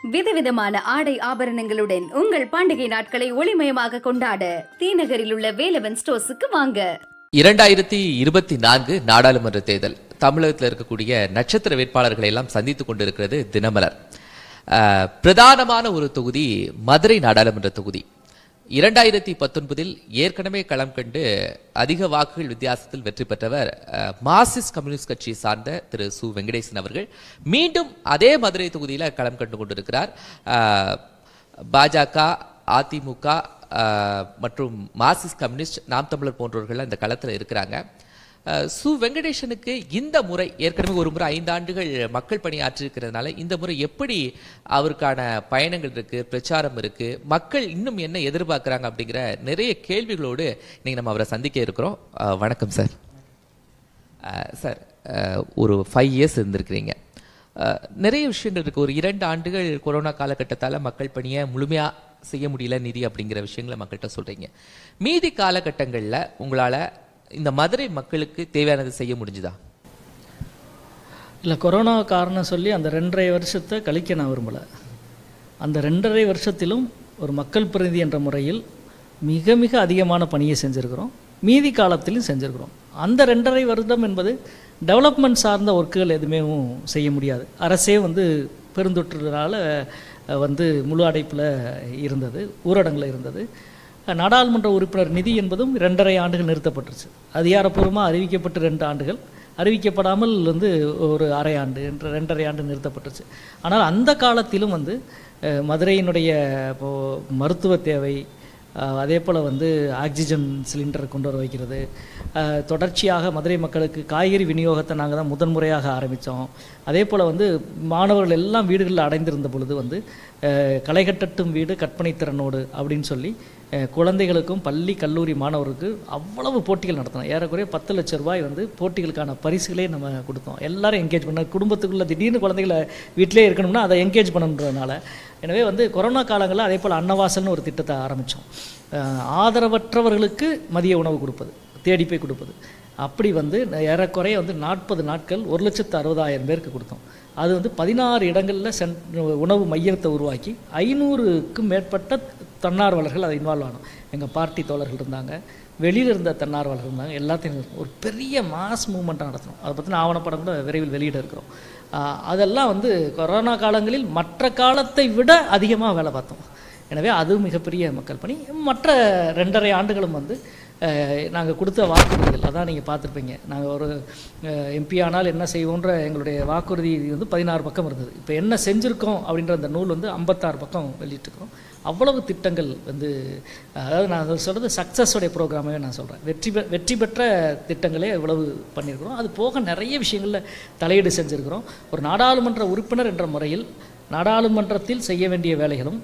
விதவிதமான ஆடை ஆபரணங்களுடன் உங்கள் பண்டிகை நாட்களை ஒளிமயமாக கொண்டாட தீநகரில் உள்ள வேலவன் ஸ்டோர்ஸுக்கு வாங்க இரண்டாயிரத்தி இருபத்தி நான்கு நாடாளுமன்ற தேர்தல் தமிழகத்தில் இருக்கக்கூடிய நட்சத்திர வேட்பாளர்களை எல்லாம் சந்தித்துக் கொண்டிருக்கிறது தினமலர் அஹ், பிரதானமான ஒரு தொகுதி மதுரை நாடாளுமன்ற தொகுதி இரண்டாயிரத்தி பத்தொன்பதில் ஏற்கனவே களம் கண்டு அதிக வாக்குகள் வித்தியாசத்தில் வெற்றி பெற்றவர் அஹ், மார்க்சிஸ்ட் கம்யூனிஸ்ட் கட்சியை சார்ந்த திரு சு வெங்கடேசன் அவர்கள் மீண்டும் அதே மதுரை தொகுதியில களம் கண்டு கொண்டிருக்கிறார் அஹ், பாஜக அதிமுக அஹ், மற்றும் மார்க்சிஸ்ட் கம்யூனிஸ்ட் நாம் தமிழர் போன்றவர்கள் அந்த களத்தில் இருக்கிறாங்க அஹ், சு வெங்கடேசனுக்கு இந்த முறை ஏற்கனவே ஒரு முறை ஐந்து ஆண்டுகள் மக்கள் பணி ஆற்றிருக்கிறதுனால இந்த முறை எப்படி அவருக்கான பயணங்கள் இருக்கு பிரச்சாரம் இருக்கு மக்கள் இன்னும் என்ன எதிர்பார்க்கறாங்க அப்படிங்கிற நிறைய கேள்விகளோடு இன்னைக்கு நம்ம அவரை சந்திக்க இருக்கிறோம் அஹ், வணக்கம் சார் அஹ், சார் அஹ், ஒரு ஃபைவ் இயர்ஸ் இருந்திருக்கிறீங்க அஹ், நிறைய விஷயங்கள் இருக்கு ஒரு இரண்டு ஆண்டுகள் கொரோனா காலகட்டத்தால மக்கள் பணியை முழுமையா செய்ய முடியல நிதி அப்படிங்கிற விஷயங்களை மக்கள்கிட்ட சொல்றீங்க மீதி காலகட்டங்கள்ல உங்களால இந்த மதுரை மக்களுக்கு தேவையானது செய்ய முடிஞ்சுதா இல்லை கொரோனா காரணம் சொல்லி அந்த ரெண்டரை வருஷத்தை கழிக்க நான் விரும்பலை அந்த ரெண்டரை வருஷத்திலும் ஒரு மக்கள் பிரதிநிதி என்ற முறையில் மிக மிக அதிகமான பணியை செஞ்சுருக்கிறோம் மீதி காலத்திலும் செஞ்சுருக்கிறோம் அந்த ரெண்டரை வருடம் என்பது டெவலப்மெண்ட் சார்ந்த ஒர்க்குகள் எதுவுமே செய்ய முடியாது அரசே வந்து பெருந்தொற்றுனால அஹ், வந்து முழு அடைப்பில் இருந்தது ஊரடங்கில் இருந்தது நாடாளுமன்ற உறுப்பினர் நிதி என்பதும் ரெண்டரை ஆண்டுகள் நிறுத்தப்பட்டுருச்சு அதிகாரப்பூர்வமாக அறிவிக்கப்பட்டு ரெண்டு ஆண்டுகள் அறிவிக்கப்படாமல் வந்து ஒரு அரை ஆண்டு என்ற ரெண்டரை ஆண்டு நிறுத்தப்பட்டுருச்சு ஆனால் அந்த காலத்திலும் வந்து அஹ், மதுரையினுடைய இப்போ மருத்துவ தேவை அஹ், அதே போல் வந்து ஆக்சிஜன் சிலிண்டர் கொண்டு வர வைக்கிறது அஹ், தொடர்ச்சியாக மதுரை மக்களுக்கு காய்கறி விநியோகத்தை நாங்கள் தான் முதன்முறையாக ஆரம்பித்தோம் அதே போல் வந்து மாணவர்கள் எல்லாம் வீடுகளில் அடைந்திருந்த பொழுது வந்து அஹ், களைகட்டட்டும் வீடு கற்பனை திறனோடு அப்படின்னு சொல்லி அஹ், குழந்தைகளுக்கும் பள்ளி கல்லூரி மாணவருக்கு அவ்வளவு போட்டிகள் நடத்தினோம் ஏறக்குறைய பத்து லட்ச ரூபாய் வந்து போட்டிகளுக்கான பரிசுகளே நம்ம கொடுத்தோம் எல்லாரும் என்கேஜ் பண்ண குடும்பத்துக்குள்ள திடீர்னு குழந்தைகளை வீட்டிலே இருக்கணும்னா அதை என்கேஜ் பண்ணணுன்றதுனால எனவே வந்து கொரோனா காலங்களில் அதே போல் அன்னவாசல்னு ஒரு திட்டத்தை ஆரம்பித்தோம் ஆதரவற்றவர்களுக்கு மதிய உணவு கொடுப்பது தேடி போய் கொடுப்பது அப்படி வந்து ஏறக்குறைய வந்து நாற்பது நாட்கள் ஒரு லட்சத்து அறுபதாயிரம் பேருக்கு கொடுத்தோம் அது வந்து பதினாறு இடங்களில் சென் உணவு மையத்தை உருவாக்கி ஐநூறுக்கும் மேற்பட்ட தன்னார்வலர்கள் அதை இன்வால்வ் ஆனோம் எங்கள் பார்ட்டி தோழர்கள் இருந்தாங்க வெளியில் இருந்த தன்னார்வலர்கள் இருந்தாங்க எல்லாத்தையும் ஒரு பெரிய மாஸ் மூவ்மெண்ட்டாக நடத்தணும் அதை பற்றின ஆவணப்படம் கூட விரைவில் வெளியிட இருக்கிறோம் ஆஹ் அதெல்லாம் வந்து கொரோனா காலங்களில் மற்ற காலத்தை விட அதிகமாக வேலை பார்த்தோம் எனவே அது மிகப்பெரிய மக்கள் பணி மற்ற ரெண்டரை ஆண்டுகளும் வந்து நாங்கள் கொடுத்த வாக்குறுதிகள் அதான் நீங்கள் பார்த்துருப்பீங்க நாங்கள் ஒரு எம்பி ஆனால் என்ன செய்வோன்ற எங்களுடைய வாக்குறுதி வந்து பதினாறு பக்கம் இருந்தது இப்போ என்ன செஞ்சுருக்கோம் அப்படின்ற அந்த நூல் வந்து ஐம்பத்தாறு பக்கம் வெளியிட்டிருக்கிறோம் அவ்வளவு திட்டங்கள் வந்து அதாவது நான் சொல்கிறது சக்ஸஸோடைய ப்ரோக்ராமே நான் சொல்கிறேன் வெற்றி பெ வெற்றி பெற்ற திட்டங்களே இவ்வளவு பண்ணியிருக்கிறோம் அது போக நிறைய விஷயங்களில் தலையீடு செஞ்சுருக்கிறோம் ஒரு நாடாளுமன்ற உறுப்பினர் என்ற முறையில் நாடாளுமன்றத்தில் செய்ய வேண்டிய வேலைகளும்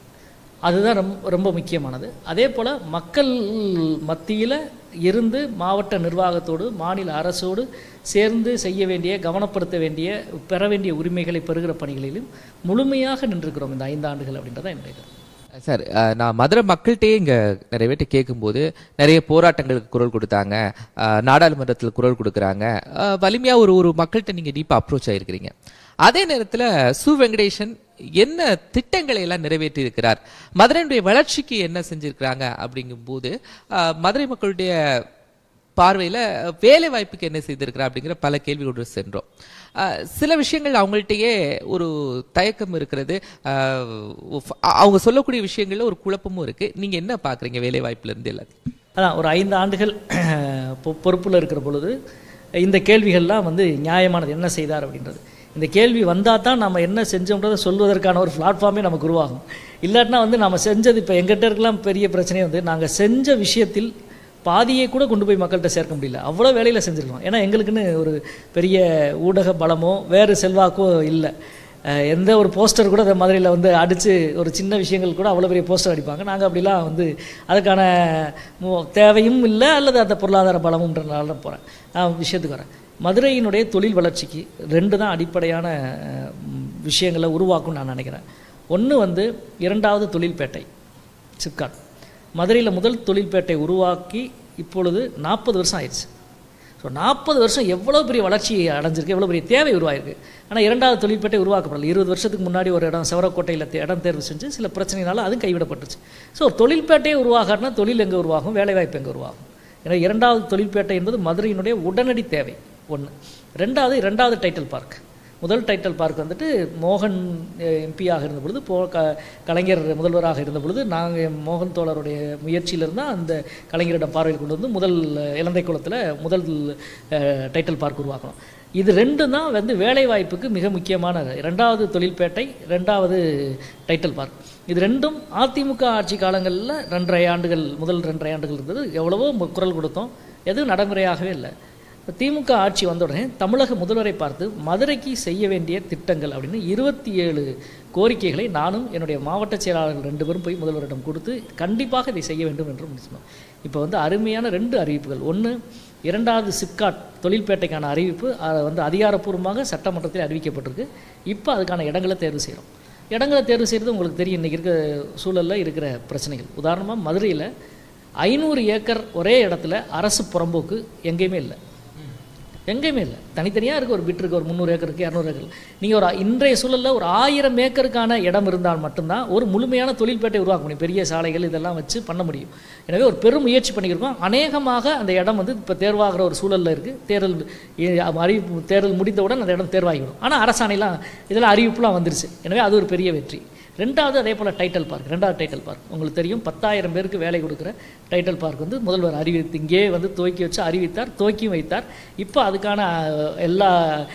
அதுதான் ரொம்ப ரொம்ப முக்கியமானது அதே போல் மக்கள் மத்தியில் இருந்து மாவட்ட நிர்வாகத்தோடு மாநில அரசோடு சேர்ந்து செய்ய வேண்டிய கவனப்படுத்த வேண்டிய பெற வேண்டிய உரிமைகளை பெறுகிற பணிகளிலும் முழுமையாக நின்றுக்கிறோம் இந்த ஐந்து ஆண்டுகள் அப்படின்றத என்னுடைய கருத்து. சார் அஹ், நான் மதுரை மக்கள்கிட்டயே இங்க நிறைய பேர்ட்ட கேட்கும்போது நிறைய போராட்டங்களுக்கு குரல் கொடுத்தாங்க அஹ், நாடாளுமன்றத்தில் குரல் கொடுக்குறாங்க அஹ், வலிமையா ஒரு ஒரு மக்கள்கிட்ட நீங்க டீப்பா அப்ரோச் ஆயிருக்கிறீங்க அதே நேரத்துல சு வெங்கடேசன் என்ன திட்டங்களை எல்லாம் நிறைவேற்றி இருக்கிறார் மதுரையினுடைய வளர்ச்சிக்கு என்ன செஞ்சிருக்கிறாங்க அப்படிங்கும்போது அஹ், மதுரை மக்களுடைய பார்வையில வேலை வாய்ப்புக்கு என்ன செய்திருக்கிறா அப்படிங்கிற பல கேள்விகளோடு சென்றோம் அஹ், சில விஷயங்கள் அவங்கள்ட்டயே ஒரு தயக்கம் இருக்கிறது அஹ், உஃப்- அ- அவங்க சொல்லக்கூடிய விஷயங்கள்ல ஒரு குழப்பமும் இருக்கு நீங்க என்ன பாக்குறீங்க வேலை வாய்ப்புல இருந்து எல்லாத்தையும் அதான் ஒரு ஐந்து ஆண்டுகள் பொ- பொறுப்புல இருக்கிற பொழுது இந்த கேள்விகள்லாம் வந்து நியாயமானது என்ன செய்தார் அப்படின்றது இந்த கேள்வி வந்தால் தான் நம்ம என்ன செஞ்சோன்றதை சொல்வதற்கான ஒரு பிளாட்ஃபார்மே நமக்கு உருவாகும் இல்லாட்டினா வந்து நம்ம செஞ்சது இப்போ எங்கிட்ட இருக்கலாம் பெரிய பிரச்சனையே வந்து நாங்கள் செஞ்ச விஷயத்தில் பாதியை கூட கொண்டு போய் மக்கள்கிட்ட சேர்க்க முடியல அவ்வளோ வேலையில் செஞ்சுருக்கோம் ஏன்னா எங்களுக்குன்னு ஒரு பெரிய ஊடக பலமோ வேறு செல்வாக்கோ இல்லை அஹ் எந்த ஒரு போஸ்டர் கூட இந்த மதுரையில் வந்து அடித்து ஒரு சின்ன விஷயங்கள் கூட அவ்வளோ பெரிய போஸ்டர் அடிப்பாங்க நாங்கள் அப்படிலாம் வந்து அதுக்கான மு- தேவையும் இல்லை அல்லது அந்த பொருளாதார பலமும்ன்றனால தான் போகிறேன் நான் விஷயத்துக்கு வரேன் மதுரையினுடைய தொழில் வளர்ச்சிக்கு ரெண்டு தான் அடிப்படையான அஹ், ம், விஷயங்களை உருவாக்கும்னு நான் நினைக்கிறேன் ஒன்று வந்து இரண்டாவது தொழில்பேட்டை சிப்காட் மதுரையில் முதல் தொழில்பேட்டை உருவாக்கி இப்பொழுது நாற்பது வருஷம் ஆயிடுச்சு ஸோ நாற்பது வருஷம் எவ்வளோ பெரிய வளர்ச்சி அடைஞ்சிருக்கு எவ்வளோ பெரிய தேவை உருவாயிருக்கு ஆனால் இரண்டாவது தொழிற்பேட்டை உருவாக்கப்படல இருபது வருஷத்துக்கு முன்னாடி ஒரு இடம் செவரக்கோட்டையில் தே- இடம் தேர்வு செஞ்சு சில பிரச்சனைனால அதுவும் கைவிடப்பட்டுச்சு ஸோ ஒரு தொழிற்பேட்டையே உருவாகனா தொழில் எங்கே உருவாகும் வேலைவாய்ப்பு எங்கே உருவாகும் ஏன்னா இரண்டாவது தொழிற்பேட்டை என்பது மதுரையினுடைய உடனடி தேவை ஒன்று ரெண்டாவது இரண்டாவது டைட்டில் பார்க் முதல் டைட்டில் பார்க் வந்துட்டு மோகன் எம்பியாக இருந்த பொழுது போ க கலைஞர் முதல்வராக இருந்த பொழுது நாங்கள் மோகன் தோழருடைய முயற்சியிலிருந்து தான் அந்த கலைஞரிடம் பார்வையில் கொண்டு வந்து முதல் அஹ், இலந்தை குளத்தில் முதல் அஹ், டைட்டில் பார்க் உருவாக்கணும் இது ரெண்டும் தான் வந்து வேலைவாய்ப்புக்கு மிக முக்கியமான ரெண்டாவது தொழில்பேட்டை ரெண்டாவது டைட்டில் பார்க் இது ரெண்டும் அதிமுக ஆட்சி காலங்களில் ரெண்டரை ஆண்டுகள் முதல் ரெண்டரை ஆண்டுகள் இருந்தது எவ்வளவோ மு- குரல் கொடுத்தோம் எதுவும் நடைமுறையாகவே இல்லை இப்ப திமுக ஆட்சி வந்த உடனே தமிழக முதல்வரை பார்த்து மதுரைக்கு செய்ய வேண்டிய திட்டங்கள் அப்படின்னு இருபத்தி ஏழு கோரிக்கைகளை நானும் என்னுடைய மாவட்ட செயலாளர்கள் ரெண்டு பேரும் போய் முதல்வரிடம் கொடுத்து கண்டிப்பாக இதை செய்ய வேண்டும் என்று முடிச்சோம் இப்போ வந்து அருமையான ரெண்டு அறிவிப்புகள் ஒன்று இரண்டாவது சிப்காட் தொழில்பேட்டைக்கான அறிவிப்பு அது வந்து அதிகாரப்பூர்வமாக சட்டமன்றத்தில் அறிவிக்கப்பட்டிருக்கு இப்போ அதுக்கான இடங்களை தேர்வு செய்கிறோம் இடங்களை தேர்வு செய்கிறது உங்களுக்கு தெரியும் இன்றைக்கி இருக்கிற சூழலில் இருக்கிற பிரச்சனைகள் உதாரணமாக மதுரையில் ஐநூறு ஏக்கர் ஒரே இடத்துல அரசு புறம்போக்கு எங்கேயுமே இல்லை எங்கேயுமே இல்லை தனித்தனியாக இருக்குது ஒரு பிட் இருக்குது ஒரு முந்நூறு ஏக்கர் இருக்குது இரநூறு ஏக்கர் நீங்கள் ஒரு இன்றைய சூழலில் ஒரு ஆயிரம் ஏக்கருக்கான இடம் இருந்தால் மட்டும்தான் ஒரு முழுமையான தொழில்பேட்டை உருவாக்க முடியும் பெரிய சாலைகள் இதெல்லாம் வச்சு பண்ண முடியும் எனவே ஒரு பெரும் முயற்சி பண்ணியிருக்கோம் அநேகமாக அந்த இடம் வந்து இப்போ தேர்வாகிற ஒரு சூழலில் இருக்குது தேர்தல் இ- அறிவிப்பு தேர்தல் முடிந்தவுடன் அந்த இடம் தேர்வாகிவிடும் ஆனால் அரசாணைலாம் இதெல்லாம் அறிவிப்புலாம் வந்துருச்சு எனவே அது ஒரு பெரிய வெற்றி ரெண்டாவது அதே போல் டைட்டில் பார்க் ரெண்டாவது டைட்டில் பார்க் உங்களுக்கு தெரியும் பத்தாயிரம் பேருக்கு வேலை கொடுக்குற டைட்டில் பார்க் வந்து முதல்வர் அறிவித்து இங்கே வந்து துவக்கி வச்சு அறிவித்தார் துவக்கியும் வைத்தார் இப்போ அதுக்கான அஹ், எல்லா